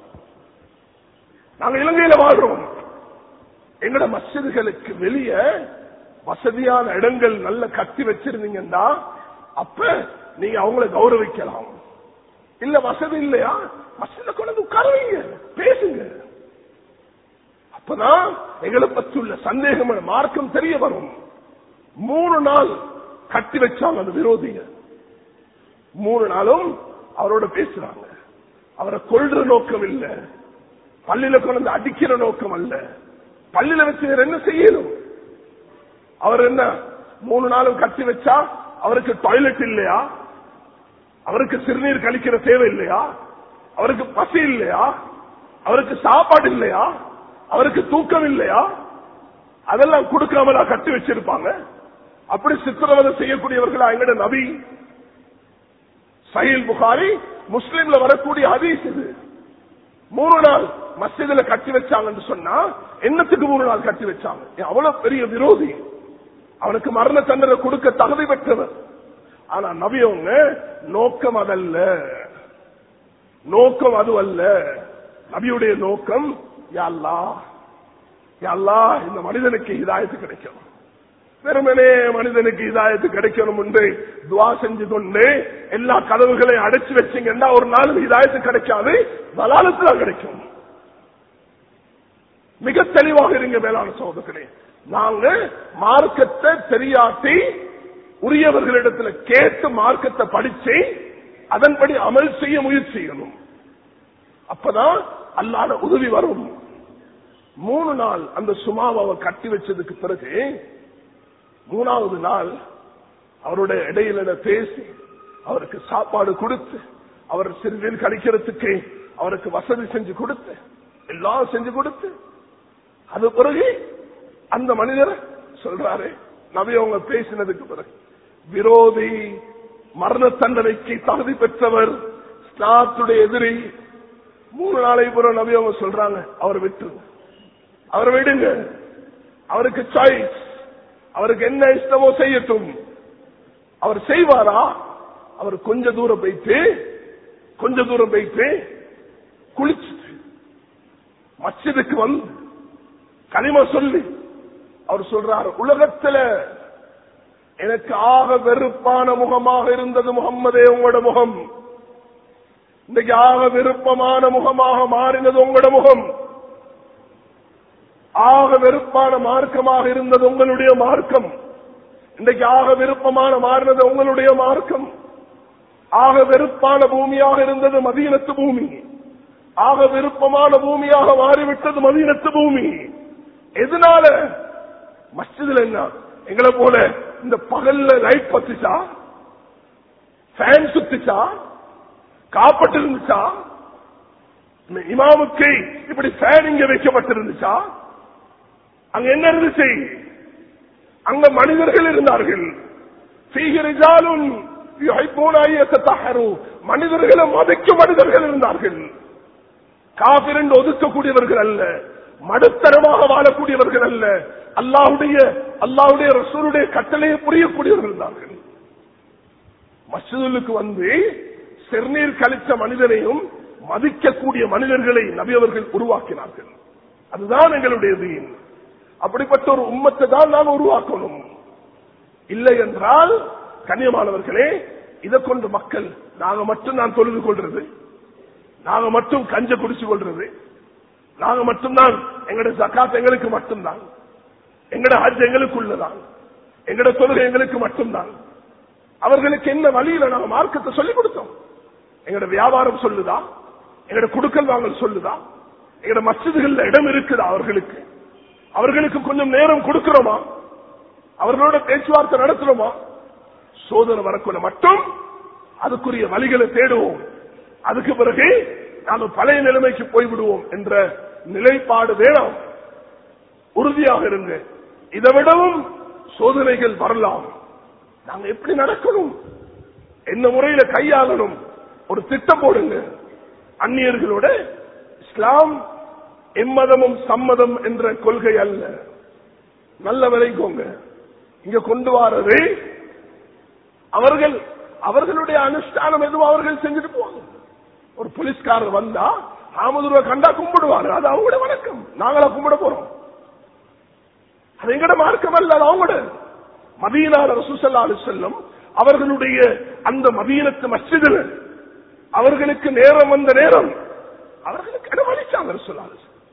நாங்க இலங்கையில வாழ்றோம் எங்கட மசிதுகளுக்கு வெளியே வசதியான இடங்கள் நல்ல கட்டி வச்சிருந்தீங்கன்னா அப்ப நீங்க அவங்கள கௌரவிக்கலாம் இல்ல வசதி இல்லையா மசித கொண்டு உட்காருவீங்க பேசுங்க அப்பதான் எங்களை பற்றி உள்ள சந்தேகம் மார்க்கம் தெரிய வரும் மூணு நாள் கட்டி வச்சாங்க அந்த விரோதிங்க மூணு நாளும் அவரோட பேசுறாங்க அவரை கொள்ற நோக்கம் இல்லை பள்ளியில கொண்டு அடிக்கிற நோக்கம் அல்ல பள்ளியில வச்சு வேற என்ன செய்யணும் அவர் என்ன மூணு நாளும் கட்டி வச்சா அவருக்கு டாய்லெட் இல்லையா அவருக்கு சிறுநீர் கழிக்கிற தேவை இல்லையா அவருக்கு பசி இல்லையா அவருக்கு சாப்பாடு இல்லையா அவருக்கு தூக்கம் இல்லையா அதெல்லாம் கொடுக்காமலா கட்டி வச்சிருப்பாங்க அப்படி சித்திரவதை செய்யக்கூடியவர்களா எங்கட நபி சஹீல் புகாரி முஸ்லிம்ல வரக்கூடிய ஹதீஸ் இது மூணு நாள் மஸ்ஜிதுல கட்டி வச்சாங்கன்னு சொன்னா என்னத்துக்கு மூணு நாள் கட்டி வச்சாங்க ஏன் அவ்வளவு பெரிய விரோதி அவனுக்கு மரண தண்டனை கொடுக்க தகுதி பெற்றவர் ஆனா நபி அவங்க நோக்கம் அதல்ல நோக்கம் அது அல்ல நபியுடைய நோக்கம் யாழ்லா யாழ்லா இந்த மனிதனுக்கு இதாயத்து கிடைக்கும் வெறுமனே மனிதனுக்கு இதாயத்து கிடைக்கணும் என்று துவா செஞ்சு கொண்டு எல்லா கதவுகளையும் அடைச்சு வச்சீங்கன்னா ஒரு நாள் இதாயத்து கிடைக்காது வலாலத்து தான் கிடைக்கும் மிக தெளிவாக இருங்க மேலான சோதர்களே நாங்க மார்க்கத்தை தெரியாட்டி உரியவர்களிடத்துல கேட்டு மார்க்கத்தை படிச்சு அதன்படி அமல் செய்ய முயற்சி செய்யணும் அப்பதான் அல்லாத உதவி வரும் மூணு நாள் அந்த சுமாவை கட்டி வச்சதுக்கு பிறகு மூணாவது நாள் அவருடைய இடையில பேசி அவருக்கு சாப்பாடு கொடுத்து அவர் சிறுநீர் கழிக்கிறதுக்கு அவருக்கு வசதி செஞ்சு கொடுத்து எல்லாம் செஞ்சு கொடுத்து அது பிறகு அந்த மனிதர் சொல்றாரு நபி அவங்க பேசினதுக்கு பிறகு விரோதி மரண தண்டனைக்கு தகுதி பெற்றவர் ஸ்லாத்துடைய எதிரி மூணு நாளை பிறகு நபி அவங்க சொல்றாங்க அவர் விட்டு அவர் விடுங்க அவருக்கு சாய்ஸ் அவருக்கு என்ன இஷ்டமோ செய்யட்டும் அவர் செய்வாரா அவர் கொஞ்ச தூரம் போயிட்டு கொஞ்ச தூரம் போயிட்டு குளிச்சுட்டு மச்சிதுக்கு வந்து களிம சொல்லி அவர் சொல்றார் உலகத்துல எனக்கு ஆக வெறுப்பான முகமாக இருந்தது முகம்மதே உங்களோட முகம் இன்னைக்கு ஆக விருப்பமான முகமாக மாறினது உங்களோட முகம் ஆக வெறுப்பான மார்க்கமாக இருந்தது உங்களுடைய மார்க்கம் இன்றைக்கு ஆக விருப்பமான மாறினது உங்களுடைய மார்க்கம் ஆக வெறுப்பான பூமியாக இருந்தது மதீனத்து பூமி ஆக விருப்பமான பூமியாக மாறிவிட்டது மதீனத்து பூமி எதனால மஸ்ஜிதுல என்ன எங்களை போல இந்த பகல்ல லைட் பத்துச்சா ஃபேன் சுத்துச்சா காப்பட்டு இருந்துச்சா இந்த இமாமுக்கு இப்படி ஃபேன் இங்க வைக்கப்பட்டிருந்துச்சா அங்க என்ன இருந்துச்சு அங்க மனிதர்கள் இருந்தார்கள் சீகிரிஜாலும் மனிதர்களை மதிக்கும் மனிதர்கள் இருந்தார்கள் காபிர் என்று ஒதுக்கக்கூடியவர்கள் அல்ல மடுத்தரமாக வாழக்கூடியவர்கள் அல்ல அல்லாஹுடைய அல்லாஹுடைய ரசூருடைய கட்டளையை புரியக்கூடியவர்கள் இருந்தார்கள் மசூலுக்கு வந்து சிறுநீர் கழித்த மனிதனையும் மதிக்கக்கூடிய மனிதர்களை நபி அவர்கள் உருவாக்கினார்கள் அதுதான் எங்களுடைய தீன் அப்படிப்பட்ட ஒரு உம்மத்தை தான் நாம் உருவாக்கணும் இல்லை என்றால் கண்ணியமானவர்களே இதை கொண்டு மக்கள் நாங்க மட்டும் நான் தொழுது கொள்றது நாங்க மட்டும் கஞ்ச குடிச்சு கொள்றது நாங்க மட்டும்தான் எங்களுடைய சக்காத் எங்களுக்கு மட்டும்தான் எங்கட ஹஜ் எங்களுக்குள்ளதான் எங்கட தொழுகை எங்களுக்கு மட்டும்தான் அவர்களுக்கு என்ன வழியில நாங்க மார்க்கத்தை சொல்லிக் கொடுத்தோம் எங்கட வியாபாரம் சொல்லுதா எங்கட குடுக்கல் வாங்கல் சொல்லுதா எங்கட மசிதுகள்ல இடம் இருக்குதா அவர்களுக்கு அவர்களுக்கு கொஞ்சம் நேரம் கொடுக்கிறோமா அவர்களோட பேச்சுவார்த்தை நடத்துறோமா சோதனை வரக்குள்ள மட்டும் அதுக்குரிய வழிகளை தேடுவோம் அதுக்கு பிறகு நாம பழைய நிலைமைக்கு போய்விடுவோம் என்ற நிலைப்பாடு வேணாம் உறுதியாக இருங்க இதை விடவும் சோதனைகள் வரலாம் நாங்க எப்படி நடக்கணும் என்ன முறையில கையாளணும் ஒரு திட்டம் போடுங்க அந்நியர்களோட இஸ்லாம் எம்மதமும் சம்மதம் என்ற கொள்கை அல்ல நல்ல விளைக்கோங்க இங்க கொண்டு வாரது அவர்கள் அவர்களுடைய அனுஷ்டானம் எதுவும் அவர்கள் செஞ்சுட்டு போவாங்க ஒரு போலீஸ்காரர் வந்தா ஆமதுருவ கண்டா கும்பிடுவாரு அது அவங்களோட வணக்கம் நாங்களா கும்பிட போறோம் அது எங்கட மார்க்கம் அல்ல அது அவங்களோட மதீனார் ரசூசல்லா செல்லும் அவர்களுடைய அந்த மதீனத்து மஸ்ஜிதில் அவர்களுக்கு நேரம் வந்த நேரம் அவர்களுக்கு இடமளிச்சாங்க ரசூல்லா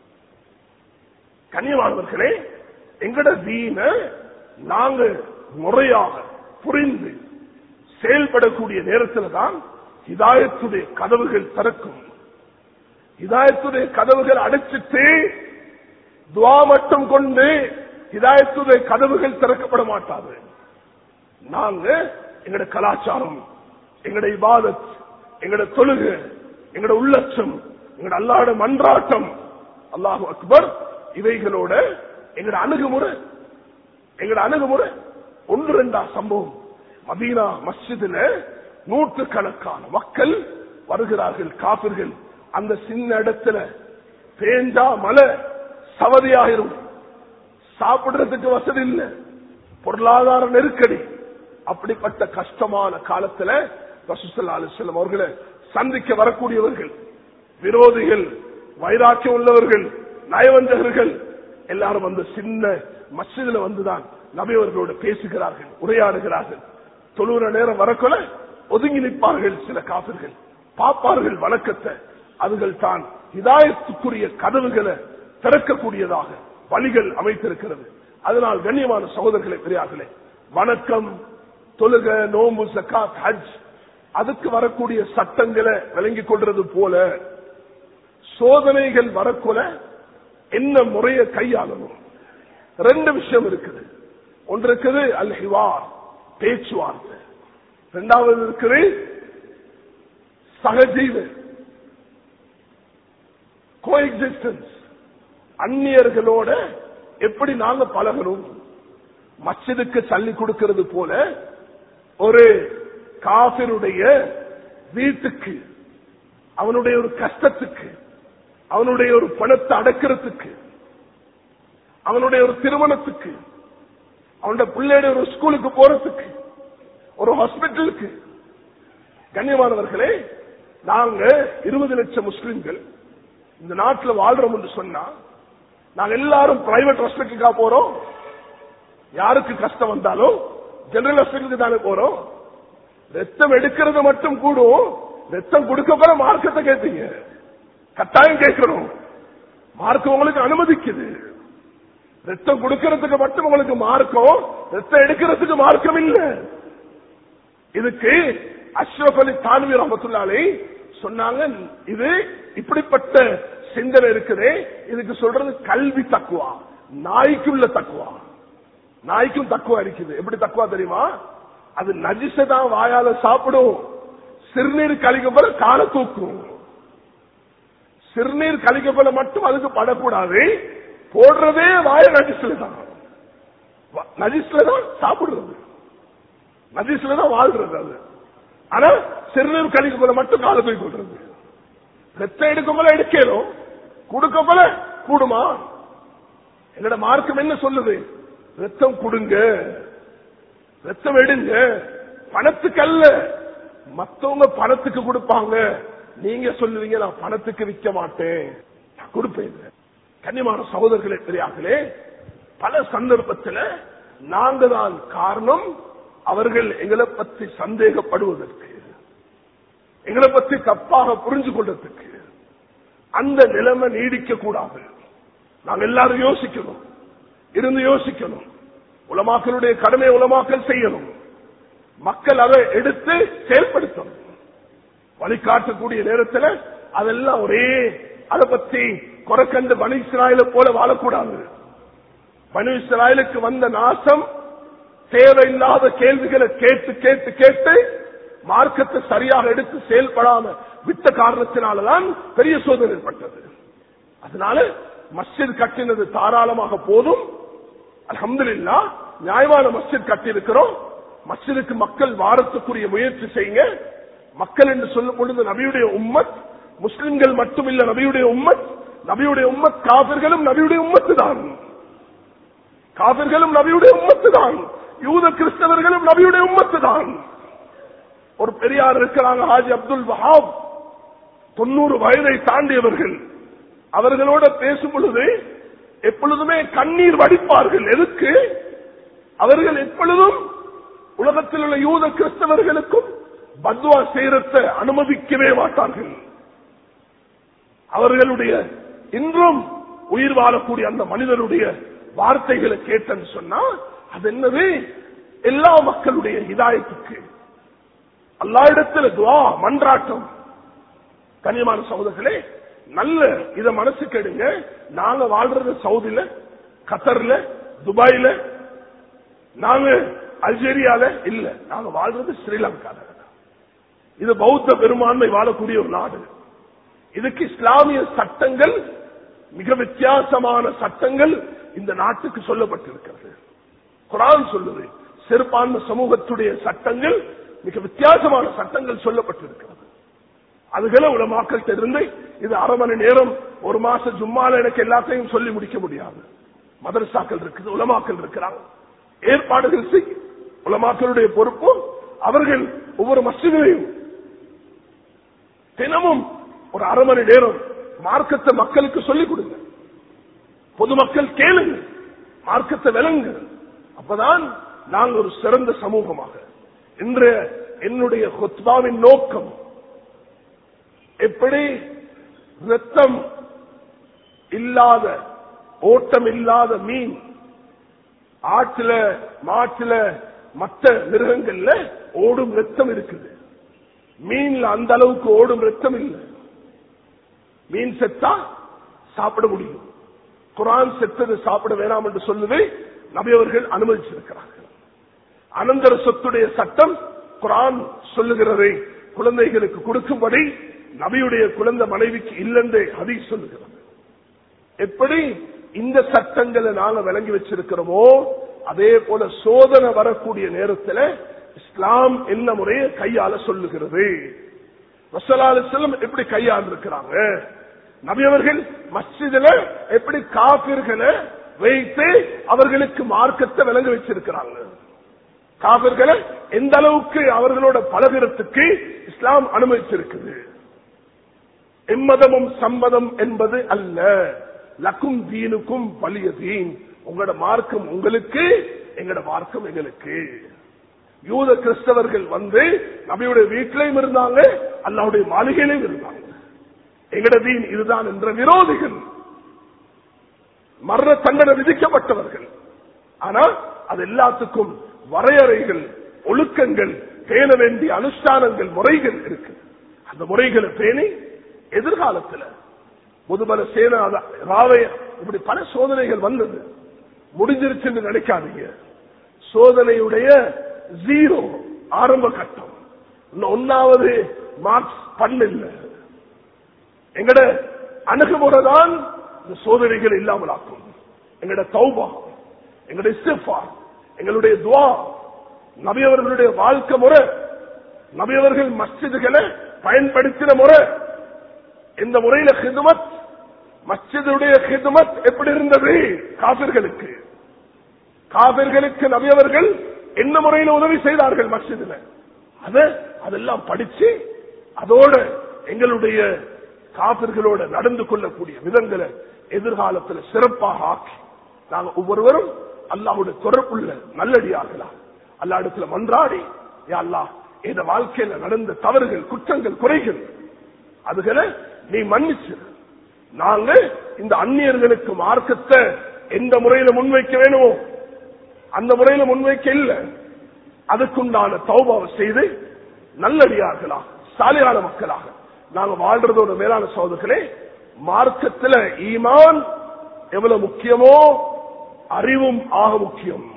கண்ணியமானவர்களே எங்கட தீன நாங்க முறையாக புரிந்து செயல்படக்கூடிய நேரத்தில் தான் ஹிதாயத்துடைய கதவுகள் திறக்கும் ஹிதாயத்துடைய கதவுகள் அடைச்சிட்டு துவா மட்டும் கொண்டு ஹிதாயத்துடைய கதவுகள் திறக்கப்பட மாட்டாது நாங்க எங்கட கலாச்சாரம் எங்கட இபாதத் எங்கட தொழுகு எங்கட உள்ளட்சம் எங்கட அல்லாட மன்றாட்டம் அல்லாஹு அக்பர் இவைகளோட எங்கட அணுகுமுறை எங்கட அணுகுமுறை ஒன்று ரெண்டா சம்பவம் மதீனா மஸ்ஜிதுல நூற்றுக்கணக்கான மக்கள் வருகிறார்கள் காபிர்கள் அந்த சின்ன இடத்துல பேஞ்சா மழை சவதியாயிரும் சாப்பிடுறதுக்கு வசதி இல்லை பொருளாதார நெருக்கடி அப்படிப்பட்ட கஷ்டமான காலத்துல ரசூசல்லா அலிஸ்லாம் அவர்களை சந்திக்க வரக்கூடியவர்கள் விரோதிகள் வைராக்கியம் உள்ளவர்கள் நயவஞ்சகர்கள் எல்லாரும் அந்த சின்ன மசிதில வந்துதான் நபி அவர்களோடு பேசுகிறார்கள் உரையாடுகிறார்கள் தொழுகிற நேரம் வரக்குள்ள ஒதுங்கி நிற்பார்கள் சில காபிர்கள் பார்ப்பார்கள் வணக்கத்தை அதுகள் தான் இதாயத்துக்குரிய கதவுகளை திறக்கக்கூடியதாக வழிகள் அமைத்திருக்கிறது அதனால் கண்ணியமான சகோதரர்களை பெரியார்களே வணக்கம் தொழுக நோம்பு சக்காத் ஹஜ் அதுக்கு வரக்கூடிய சட்டங்களை விளங்கிக் கொள்றது போல சோதனைகள் வரக்குல என்ன முறையை கையாளணும் ரெண்டு விஷயம் இருக்குது ஒன்று இருக்குது அல் ஹிவார் பேச்சுவார்த்தை இரண்டாவது இருக்குது சகஜீவ கோஎக்ஸிஸ்டன்ஸ் அந்நியர்களோட எப்படி நாங்க பழகணும் மஸ்ஜிதுக்கு சல்லி கொடுக்கிறது போல ஒரு காபிருடைய வீட்டுக்கு அவனுடைய ஒரு கஷ்டத்துக்கு அவனுடைய ஒரு பணத்தை அடக்கிறதுக்கு அவனுடைய ஒரு திருமணத்துக்கு அவனுடைய பிள்ளையுடைய ஒரு ஸ்கூலுக்கு போறதுக்கு ஒரு ஹாஸ்பிட்டலுக்கு கண்ணியமானவர்களே நாங்க இருபது லட்சம் முஸ்லிம்கள் இந்த நாட்டில் வாழ்றோம் என்று சொன்னா நாங்க எல்லாரும் பிரைவேட் ஹாஸ்பிட்டலுக்கா போறோம் யாருக்கு கஷ்டம் வந்தாலும் ஜெனரல் ஹாஸ்பிட்டலுக்கு தானே போறோம் ரத்தம் எடுக்கிறது மட்டும் கூடும் ரத்தம் கொடுக்க போற மார்க்கத்தை கேட்டீங்க கட்டாயம் கேட்கணும் மார்க்கம் உங்களுக்கு அனுமதிக்குது ரத்தம் கொடுக்கறதுக்கு மட்டும் உங்களுக்கு மார்க்கம் ரத்தம் எடுக்கிறதுக்கு மார்க்கம் இல்ல இதுக்கு அஷ்ரப் அலி தான்வீர் ரஹமத்துல்லாலே சொன்னாங்க இது இப்படிப்பட்ட சிந்தனை இருக்குது இதுக்கு சொல்றது கல்வி தக்குவா நாய்க்குள்ள தக்குவா நாய்க்கும் தக்குவா இருக்குது எப்படி தக்குவா தெரியுமா அது நஜிசை தான் வாயால சாப்பிடும் சிறுநீர் கழிக்கப்பட காலை தூக்கும் சிறுநீர் கழிக்கப்பட மட்டும் அதுக்கு படக்கூடாது போடுறதே வாய நஜிஸ்ல தான் நஜிஸ்ல தான் சாப்பிடுறது நஜிஸ்ல தான் வாழ்றது அது ஆனா சிறுநீர் கழிக்கப்பட மட்டும் காலை தூக்கி கொள்றது ரத்தம் எடுக்க போல எடுக்கணும் கொடுக்க போல கூடுமா என்னோட மார்க்கம் என்ன சொல்லுது ரத்தம் கொடுங்க ரத்தம் எடுங்க பணத்துக்கு அல்ல மத்தவங்க பணத்துக்கு கொடுப்பாங்க நீங்க சொல்லுவீங்க நான் பணத்துக்கு விற்க மாட்டேன் நான் கொடுப்பேன் கன்னிமான சகோதரர்களே பெரியார்களே பல சந்தர்ப்பத்தில் நாங்க தான் காரணம் அவர்கள் எங்களை பற்றி சந்தேகப்படுவதற்கு எங்களை பற்றி தப்பாக புரிஞ்சு கொள்றதுக்கு அந்த நிலைமை நீடிக்க கூடாது நாங்க எல்லாரும் யோசிக்கணும் இருந்து யோசிக்கணும் உலமாக்களுடைய கடமை உலமாக்கல் செய்யணும் மக்கள் அதை எடுத்து செயல்படுத்தணும் வழிகாட்டக்கூடிய நேரத்தில் அதெல்லாம் ஒரே அதை பத்தி குறைக்கண்டு பனு இஸ்ராயல போல வாழக்கூடாது பனு இஸ்ராயலுக்கு வந்த நாசம் தேவையில்லாத கேள்விகளை கேட்டு கேட்டு கேட்டு மார்க்கத்தை சரியாக எடுத்து செயல்படாம விட்ட காரணத்தினாலதான் பெரிய சோதனை ஏற்பட்டது அதனால மஸ்ஜித் கட்டினது தாராளமாக போதும் அலமதுல்லா நியாயமான மஸ்ஜித் கட்டி இருக்கிறோம் மஸ்ஜிதுக்கு மக்கள் வாரத்துக்குரிய முயற்சி செய்யுங்க மக்கள் என்று சொல்லும் பொழுது நபியுடைய உம்மத் முஸ்லிம்கள் மட்டுமில்ல நபியுடைய உம்மத் நபியுடைய உம்மத் காபிர்களும் நபியுடைய உம்மத்து தான் காபிர்களும் நபியுடைய உம்மத்து தான் யூத கிறிஸ்தவர்களும் நபியுடைய உம்மத்து தான் ஒரு பெரியார் இருக்கிறாங்க ஹாஜி அப்துல் வஹாப் தொண்ணூறு வயதை தாண்டியவர்கள் அவர்களோட பேசும் பொழுது எப்பொழுதுமே கண்ணீர் வடிப்பார்கள் எதுக்கு அவர்கள் எப்பொழுதும் உலகத்தில் உள்ள யூத கிறிஸ்தவர்களுக்கும் பத்வா செய்யறத அனுமதிக்கவே மாட்டார்கள் அவர்களுடைய இன்றும் உயிர் வாழக்கூடிய அந்த மனிதனுடைய வார்த்தைகளை கேட்டன்னு சொன்னா அது என்னது எல்லா மக்களுடைய இதாயத்துக்கு அல்லா இடத்துல துவா மன்றாட்டம் கனியமான சகோதரர்களே நல்ல இத மனசுக்கு எடுங்க நாங்க வாழ்றது சவுதியில கத்தர்ல துபாயில நாங்க அல்ஜேரியால இல்ல நாங்க வாழ்றது ஸ்ரீலங்கால இது பௌத்த பெரும்பான்மை வாழக்கூடிய ஒரு நாடு இதுக்கு இஸ்லாமிய சட்டங்கள் மிக வித்தியாசமான சட்டங்கள் இந்த நாட்டுக்கு சொல்லப்பட்டிருக்கிறது குரான் சொல்லுது சிறுபான்மை சமூகத்துடைய சட்டங்கள் மிக வித்தியாசமான சட்டங்கள் சொல்லப்பட்டிருக்கிறது அதுகளை உலமாக்கள் தெரிந்து இது அரை மணி நேரம் ஒரு மாசம் ஜும்மால எனக்கு எல்லாத்தையும் சொல்லி முடிக்க முடியாது மதரசாக்கள் இருக்குது உலமாக்கள் இருக்கிறாங்க ஏற்பாடுகள் செய் உலமாக்களுடைய பொறுப்பு அவர்கள் ஒவ்வொரு மசிதிலையும் தினமும் ஒரு அரை மணி நேரம் மார்க்கத்தை மக்களுக்கு சொல்லிக் கொடுங்க பொதுமக்கள் கேளுங்க மார்க்கத்தை விளங்கு அப்பதான் நாங்கள் ஒரு சிறந்த சமூகமாக இன்றைய என்னுடைய ஹொத்பாவின் நோக்கம் எப்படி ரத்தம் இல்லாத ஓட்டம் இல்லாத மீன் ஆற்றுல மாட்டுல மற்ற மிருகங்கள்ல ஓடும் ரத்தம் இருக்குது மீன்ல அந்த அளவுக்கு ஓடும் ரத்தம் இல்லை மீன் செத்தா சாப்பிட முடியும் குரான் செத்தது சாப்பிட வேணாம் என்று சொல்லுவதை நபியவர்கள் அனுமதிச்சிருக்கிறார்கள் அனந்தர சொத்துடைய சட்டம் குரான் சொல்லுகிறதை குழந்தைகளுக்கு கொடுக்கும்படி நபியுடைய குழந்தை மனைவிக்கு இல்லென்று அதை சொல்லுகிறது எப்படி இந்த சட்டங்களை நாங்க விளங்கி வச்சிருக்கிறோமோ அதே போல சோதனை வரக்கூடிய நேரத்தில் இஸ்லாம் என்ன முறையை கையால சொல்லுகிறது வசலாலு செல்லம் எப்படி கையாண்டு இருக்கிறாங்க நபியவர்கள் மஸ்ஜிதுல எப்படி காபிர்களை வைத்து அவர்களுக்கு மார்க்கத்தை விளங்க வச்சிருக்கிறாங்க காபிர்களை எந்த அளவுக்கு அவர்களோட பலவிடத்துக்கு இஸ்லாம் அனுமதிச்சிருக்குது எம்மதமும் சம்மதம் என்பது அல்ல லக்கும் தீனுக்கும் வலிய தீன் உங்களோட மார்க்கம் உங்களுக்கு எங்களோட மார்க்கம் எங்களுக்கு யூத கிறிஸ்தவர்கள் வந்து நபியுடைய வீட்டிலையும் இருந்தாங்க அல்லாவுடைய மாளிகையிலும் இருந்தாங்க எங்கட தீன் இதுதான் என்ற விரோதிகள் மரண தண்டனை விதிக்கப்பட்டவர்கள் ஆனால் அது எல்லாத்துக்கும் வரையறைகள் ஒழுக்கங்கள் பேண வேண்டிய அனுஷ்டானங்கள் முறைகள் இருக்கு அந்த முறைகளை பேணி எதிர்காலத்தில் முதுபல சேனா ராவை இப்படி பல சோதனைகள் வந்தது முடிஞ்சிருச்சுன்னு நினைக்காதீங்க சோதனையுடைய ஜீரோ ஆரம்ப கட்டம் இன்னும் ஒன்னாவது மார்க்ஸ் பண்ணல எங்கட அணுகுமுறை தான் இந்த சோதனைகள் இல்லாமல் ஆக்கும் எங்கட தௌபா எங்களுடைய இஸ்திஃபா எங்களுடைய துவா நபியவர்களுடைய வாழ்க்கை முறை நபியவர்கள் மஸ்ஜிதுகளை பயன்படுத்தின முறை இந்த முறையில ஹிதுமத் மஸ்ஜிதுடைய ஹிதுமத் எப்படி இருந்தது காபிர்களுக்கு காபிர்களுக்கு நபியவர்கள் என்ன முறையில் உதவி செய்தார்கள் மஸ்ஜிதுல அத அதெல்லாம் படிச்சு அதோட எங்களுடைய காபிர்களோட நடந்து கொள்ளக்கூடிய விதங்களை எதிர்காலத்தில் சிறப்பாக ஆக்கி நாங்க ஒவ்வொருவரும் அல்லாவுடைய தொடர்புள்ள நல்லடியார்களா அல்லா இடத்துல மன்றாடி யா அல்லாஹ் இந்த வாழ்க்கையில நடந்த தவறுகள் குற்றங்கள் குறைகள் அதுகளை நீ மன்னிச்சு நாங்க இந்த அந்நியர்களுக்கு மார்க்கத்தை எந்த முறையில முன்வைக்க வேணுமோ அந்த முறையில முன்வைக்க இல்ல அதுக்குண்டான தௌபாவை செய்து நல்லடியார்களா சாலையான மக்களாக நாங்க வாழ்றதோட மேலான சோதர்களே மார்க்கத்துல ஈமான் எவ்வளவு முக்கியமோ அறிவும் ஆக முக்கியம்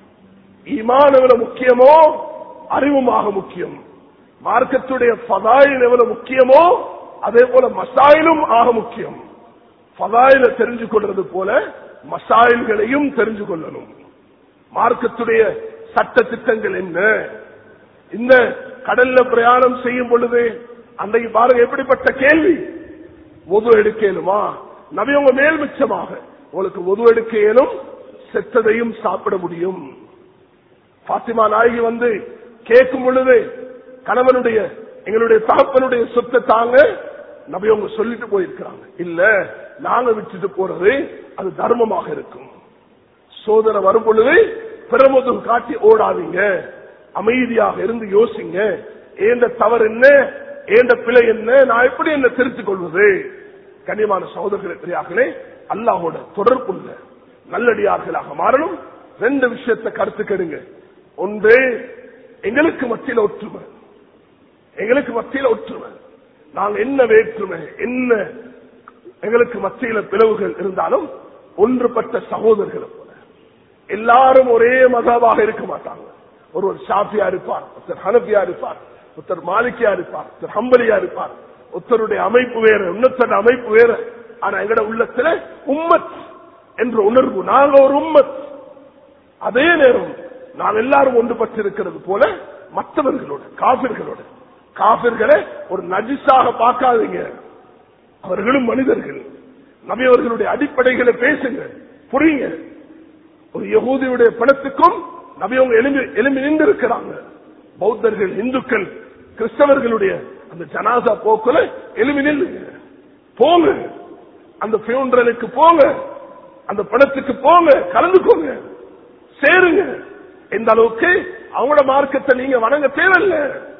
ஈமான் எவ்வளவு முக்கியமோ அறிவும் ஆக முக்கியம் மார்க்கத்துடைய பதாயில் எவ்வளவு முக்கியமோ அதே போல மசாயிலும் ஆக முக்கியம் பதாயில தெரிஞ்சு கொள்றது போல மசாயில்களையும் தெரிஞ்சு கொள்ளணும் மார்க்கத்துடைய சட்ட திட்டங்கள் என்ன இந்த கடல்ல பிரயாணம் செய்யும் பொழுது அன்றைக்கு பாருங்க எப்படிப்பட்ட கேள்வி ஒது எடுக்கலுமா நபி உங்க மேல் மிச்சமாக உங்களுக்கு ஒது எடுக்க இயலும் செத்ததையும் சாப்பிட முடியும் பாத்திமா நாயகி வந்து கேட்கும் பொழுது கணவனுடைய எங்களுடைய தகப்பனுடைய சொத்தை தாங்க நபி அவங்க சொல்லிட்டு போயிருக்கிறாங்க இல்ல நாங்க விட்டுட்டு போறது அது தர்மமாக இருக்கும் சோதனை வரும் பொழுது பிரமுகம் காட்டி ஓடாதீங்க அமைதியாக இருந்து யோசிங்க ஏந்த தவறு என்ன ஏந்த பிழை என்ன நான் எப்படி என்ன திருத்திக் கொள்வது கண்ணியமான சகோதரர்களே பெரியார்களே அல்லாஹோட தொடர்புள்ள நல்லடியார்களாக மாறணும் ரெண்டு விஷயத்தை கருத்து கெடுங்க ஒன்று எங்களுக்கு மத்தியில ஒற்றுமை எங்களுக்கு மத்தியில ஒற்றுமை நாங்க என்ன வேற்றுமை என்ன எங்களுக்கு மத்தியில பிளவுகள் இருந்தாலும் ஒன்றுபட்ட சகோதரர்கள் போல எல்லாரும் ஒரே மதவாக இருக்க மாட்டாங்க ஒருவர் ஷாஃபியா இருப்பார் ஒருத்தர் ஹனபியா இருப்பார் ஒருத்தர் மாலிக்கியா இருப்பார் ஒருத்தர் ஹம்பலியா இருப்பார் ஒருத்தருடைய அமைப்பு வேற இன்னொருத்தர் அமைப்பு வேற ஆனா எங்கட உள்ளத்துல உம்மத் என்ற உணர்வு நாங்க ஒரு உம்மத் அதே நேரம் நாம் எல்லாரும் ஒன்றுபட்டிருக்கிறது போல மற்றவர்களோட காபிர்களோட காபிர்களை ஒரு நஜிஸாக பார்க்காதீங்க அவர்களும் மனிதர்கள் நபி அவர்களுடைய அடிப்படைகளை பேசுங்க புரியுங்க ஒரு யகூதியுடைய பணத்துக்கும் நபி அவங்க எலும்பி எலும்பி நின்று இருக்கிறாங்க பௌத்தர்கள் இந்துக்கள் கிறிஸ்தவர்களுடைய அந்த ஜனாசா போக்குல எலும்பி நில்லுங்க போங்க அந்த பியூன்றலுக்கு போங்க அந்த பணத்துக்கு போங்க கலந்துக்கோங்க சேருங்க எந்த அளவுக்கு அவங்களோட மார்க்கத்தை நீங்க வணங்க தேவையில்லை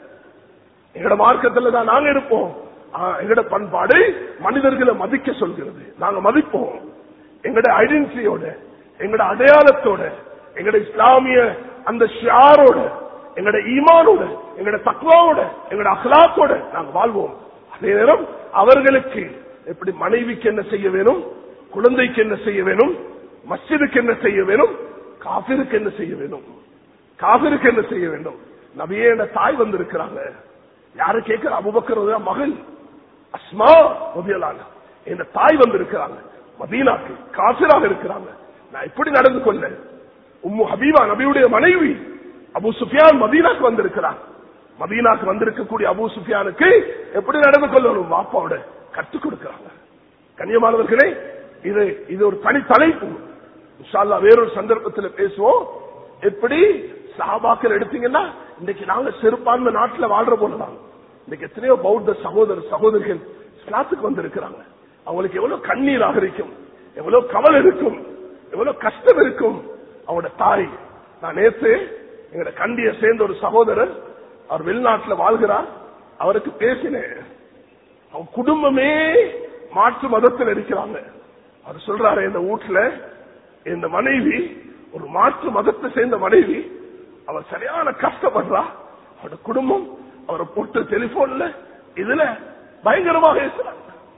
எங்கட மார்க்கத்துல தான் நாங்க இருப்போம் ஆ, எங்கட பண்பாடு மனிதர்களை மதிக்க சொல்கிறது நாங்க மதிப்போம் எங்கட ஐடென்டிட்டியோட எங்கட அடையாளத்தோட எங்கட இஸ்லாமிய அந்த ஷியாரோட எங்கட ஈமானோட எங்கட தக்வாவோட எங்கட அஹ்லாத்தோட நாங்க வாழ்வோம் அதே நேரம் அவர்களுக்கு எப்படி மனைவிக்கு என்ன செய்ய வேணும் குழந்தைக்கு என்ன செய்ய வேணும் மஸ்ஜிதுக்கு என்ன செய்ய வேணும் காபிருக்கு என்ன செய்ய வேணும் காபிருக்கு என்ன செய்ய வேண்டும் நபியே என்ற தாய் வந்திருக்கிறாங்க யாரு கேட்கிற அபுபக்கர் மகள் அஸ்மா ரபியலான என்ற தாய் வந்திருக்கிறாங்க மதீனாக்கு காசிராக இருக்கிறாங்க நான் எப்படி நடந்து கொள்ள உம்மு ஹபீபா நபியுடைய மனைவி அபு சுஃபியான் மதீனாக்கு வந்திருக்கிறார் மதீனாக்கு வந்திருக்கக்கூடிய அபு சுஃபியானுக்கு எப்படி நடந்து கொள்ளணும் வாப்பாவோட கற்றுக் கொடுக்கிறாங்க கண்ணியமானவர்களே இது இது ஒரு தனி தலைப்பு இன்ஷா அல்லாஹ் வேறொரு சந்தர்ப்பத்தில் பேசுவோம் எப்படி சஹாபாக்கள் எடுத்தீங்கன்னா இன்னைக்கு நாங்க சிறுபான்மை நாட்டுல வாழ்ற போலதான் இன்னைக்கு எத்தனையோ பௌத்த சகோதர சகோதரிகள் இஸ்லாத்துக்கு வந்திருக்கிறாங்க அவங்களுக்கு எவ்வளவு கண்ணீராக இருக்கும் எவ்வளவு கவலை இருக்கும் எவ்வளவு கஷ்டம் இருக்கும் அவங்களோட தாய் நான் நேத்து எங்களோட கண்டிய சேர்ந்த ஒரு சகோதரர் அவர் வெளிநாட்டுல வாழ்கிறார் அவருக்கு பேசினேன் அவன் குடும்பமே மாற்று மதத்தில் இருக்கிறாங்க அவர் சொல்றாரு இந்த வீட்டுல இந்த மனைவி ஒரு மாற்று மதத்தை சேர்ந்த மனைவி அவர் சரியான கஷ்டப்படுறா அவரோட குடும்பம் அவரை போட்டு டெலிபோன்ல இதுல பயங்கரமாக பேசுறாங்க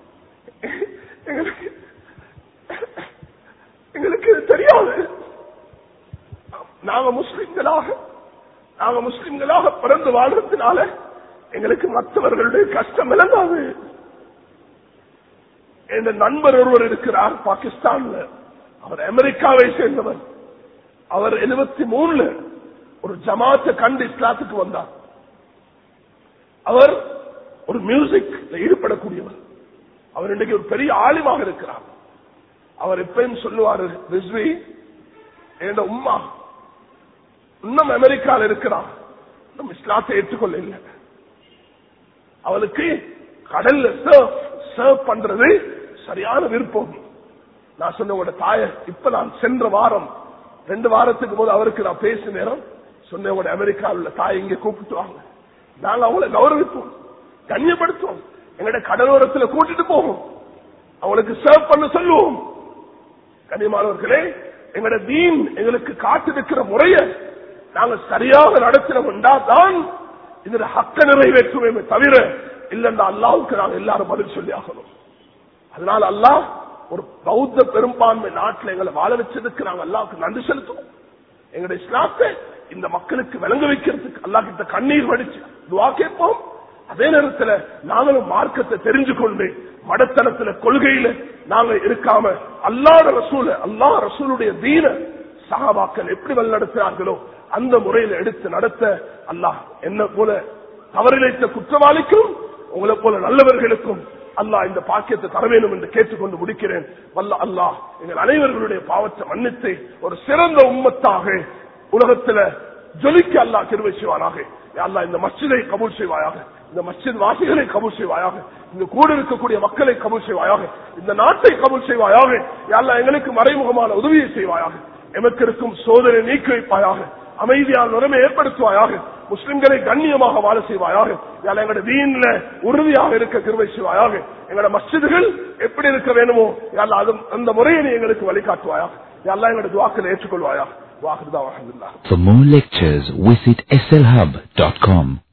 எங்களுக்கு எங்களுக்கு இது தெரியாது நாங்க முஸ்லிம்களாக நாங்க முஸ்லிம்களாக பிறந்து வாழ்றதுனால எங்களுக்கு மற்றவர்களுடைய கஷ்டம் விளங்காது என் நண்பர் ஒருவர் இருக்கிறார் பாகிஸ்தான்ல அவர் அமெரிக்காவை சேர்ந்தவர் அவர் எழுபத்தி மூணுல ஒரு ஜமாத்தை கண்டு இஸ்லாத்துக்கு வந்தார் அவர் ஒரு மியூசிக் ஈடுபடக்கூடியவர் அவர் இன்றைக்கு ஒரு பெரிய ஆலிமாக இருக்கிறார் அவர் எப்பயும் சொல்லுவாரு ரிஸ்வி என் உம்மா இன்னும் அமெரிக்கால இருக்கிறார் இன்னும் இஸ்லாத்தை ஏற்றுக்கொள்ள இல்லை அவளுக்கு கடல்ல சர்வ் சர்வ் பண்றது சரியான விருப்பம் நான் சொன்ன உங்களோட தாய இப்ப நான் சென்ற வாரம் ரெண்டு வாரத்துக்கு போது அவருக்கு நான் பேச நேரம் சொன்ன உங்களோட அமெரிக்காவில் உள்ள தாய் இங்க கூப்பிட்டு வாங்க நாங்க அவங்களை கௌரவிப்போம் கண்ணியப்படுத்துவோம் எங்களோட கடலோரத்துல கூட்டிட்டு போவோம் அவங்களுக்கு சர்வ் பண்ண சொல்லுவோம் கண்ணியமானவர்களே எங்களோட தீன் எங்களுக்கு காத்திருக்கிற முறைய நாங்க சரியாக நடத்தினோம்டா தான் இதுல ஹக்க நிறைவேற்றுமே தவிர இல்லைன்னா அல்லாவுக்கு நாங்க எல்லாரும் பதில் சொல்லி ஆகணும் அதனால அல்லாஹ் ஒரு பௌத்த பெரும்பான்மை நாட்டில் எங்களை வாழ வச்சதுக்கு நாங்க அல்லாவுக்கு நன்றி செலுத்துவோம் எங்களுடைய இஸ்லாத்தை இந்த மக்களுக்கு விளங்க வைக்கிறதுக்கு அல்லாஹ் கிட்ட கண்ணீர் வடிச்சு துவா கேட்போம் அதே நேரத்துல நாங்களும் மார்க்கத்தை தெரிஞ்சு கொண்டு மடத்தனத்துல கொள்கையில நாங்க இருக்காம அல்லாத ரசூல அல்லாஹ் ரசூலுடைய தீன சகாபாக்கள் எப்படி வழிநடத்துறார்களோ அந்த முறையில எடுத்து நடத்த அல்லாஹ் என்ன போல தவறிழைத்த குற்றவாளிக்கும் உங்களை போல நல்லவர்களுக்கும் அல்லாஹ் இந்த பாக்கியத்தை தர வேண்டும் என்று கேட்டுக்கொண்டு முடிக்கிறேன் வல்ல அல்லாஹ் எங்கள் அனைவர்களுடைய பாவத்தை மன்னித்து ஒரு சிறந்த உம்மத்தாக உலகத்துல ஜொலிக்க அல்லாஹ் கிருவை செய்வானாக யா அல்லாஹ் இந்த மஸ்ஜிதை கபூல் செய்வாயாக இந்த மஸ்ஜித் வாசிகளை கபூல் செய்வாயாக இங்கு கூட இருக்கக்கூடிய மக்களை கபூல் செய்வாயாக இந்த நாட்டை கபூல் செய்வாயாக யா அல்லாஹ் எங்களுக்கு மறைமுகமான உதவியை செய்வாயாக எமக்கு இருக்கும் சோதனை நீக்கி வைப்பாயாக அமைதியான நிலைமை ஏற்படுத்துவாயாக முஸ்லிம்களை கண்ணியமாக வாழ செய்வாயாக யாழ் எங்களோட வீண்ல உறுதியாக இருக்க கிருவை செய்வாயாக எங்களோட மஸ்ஜிதுகள் எப்படி இருக்க வேணுமோ யாழ் அது அந்த முறையை நீ எங்களுக்கு வழிகாட்டுவாயாக யாழ்லாம் எங்களோட துவாக்களை ஏற்றுக்கொள்வாயா வாக்குதான் For more lectures, visit slhub.com.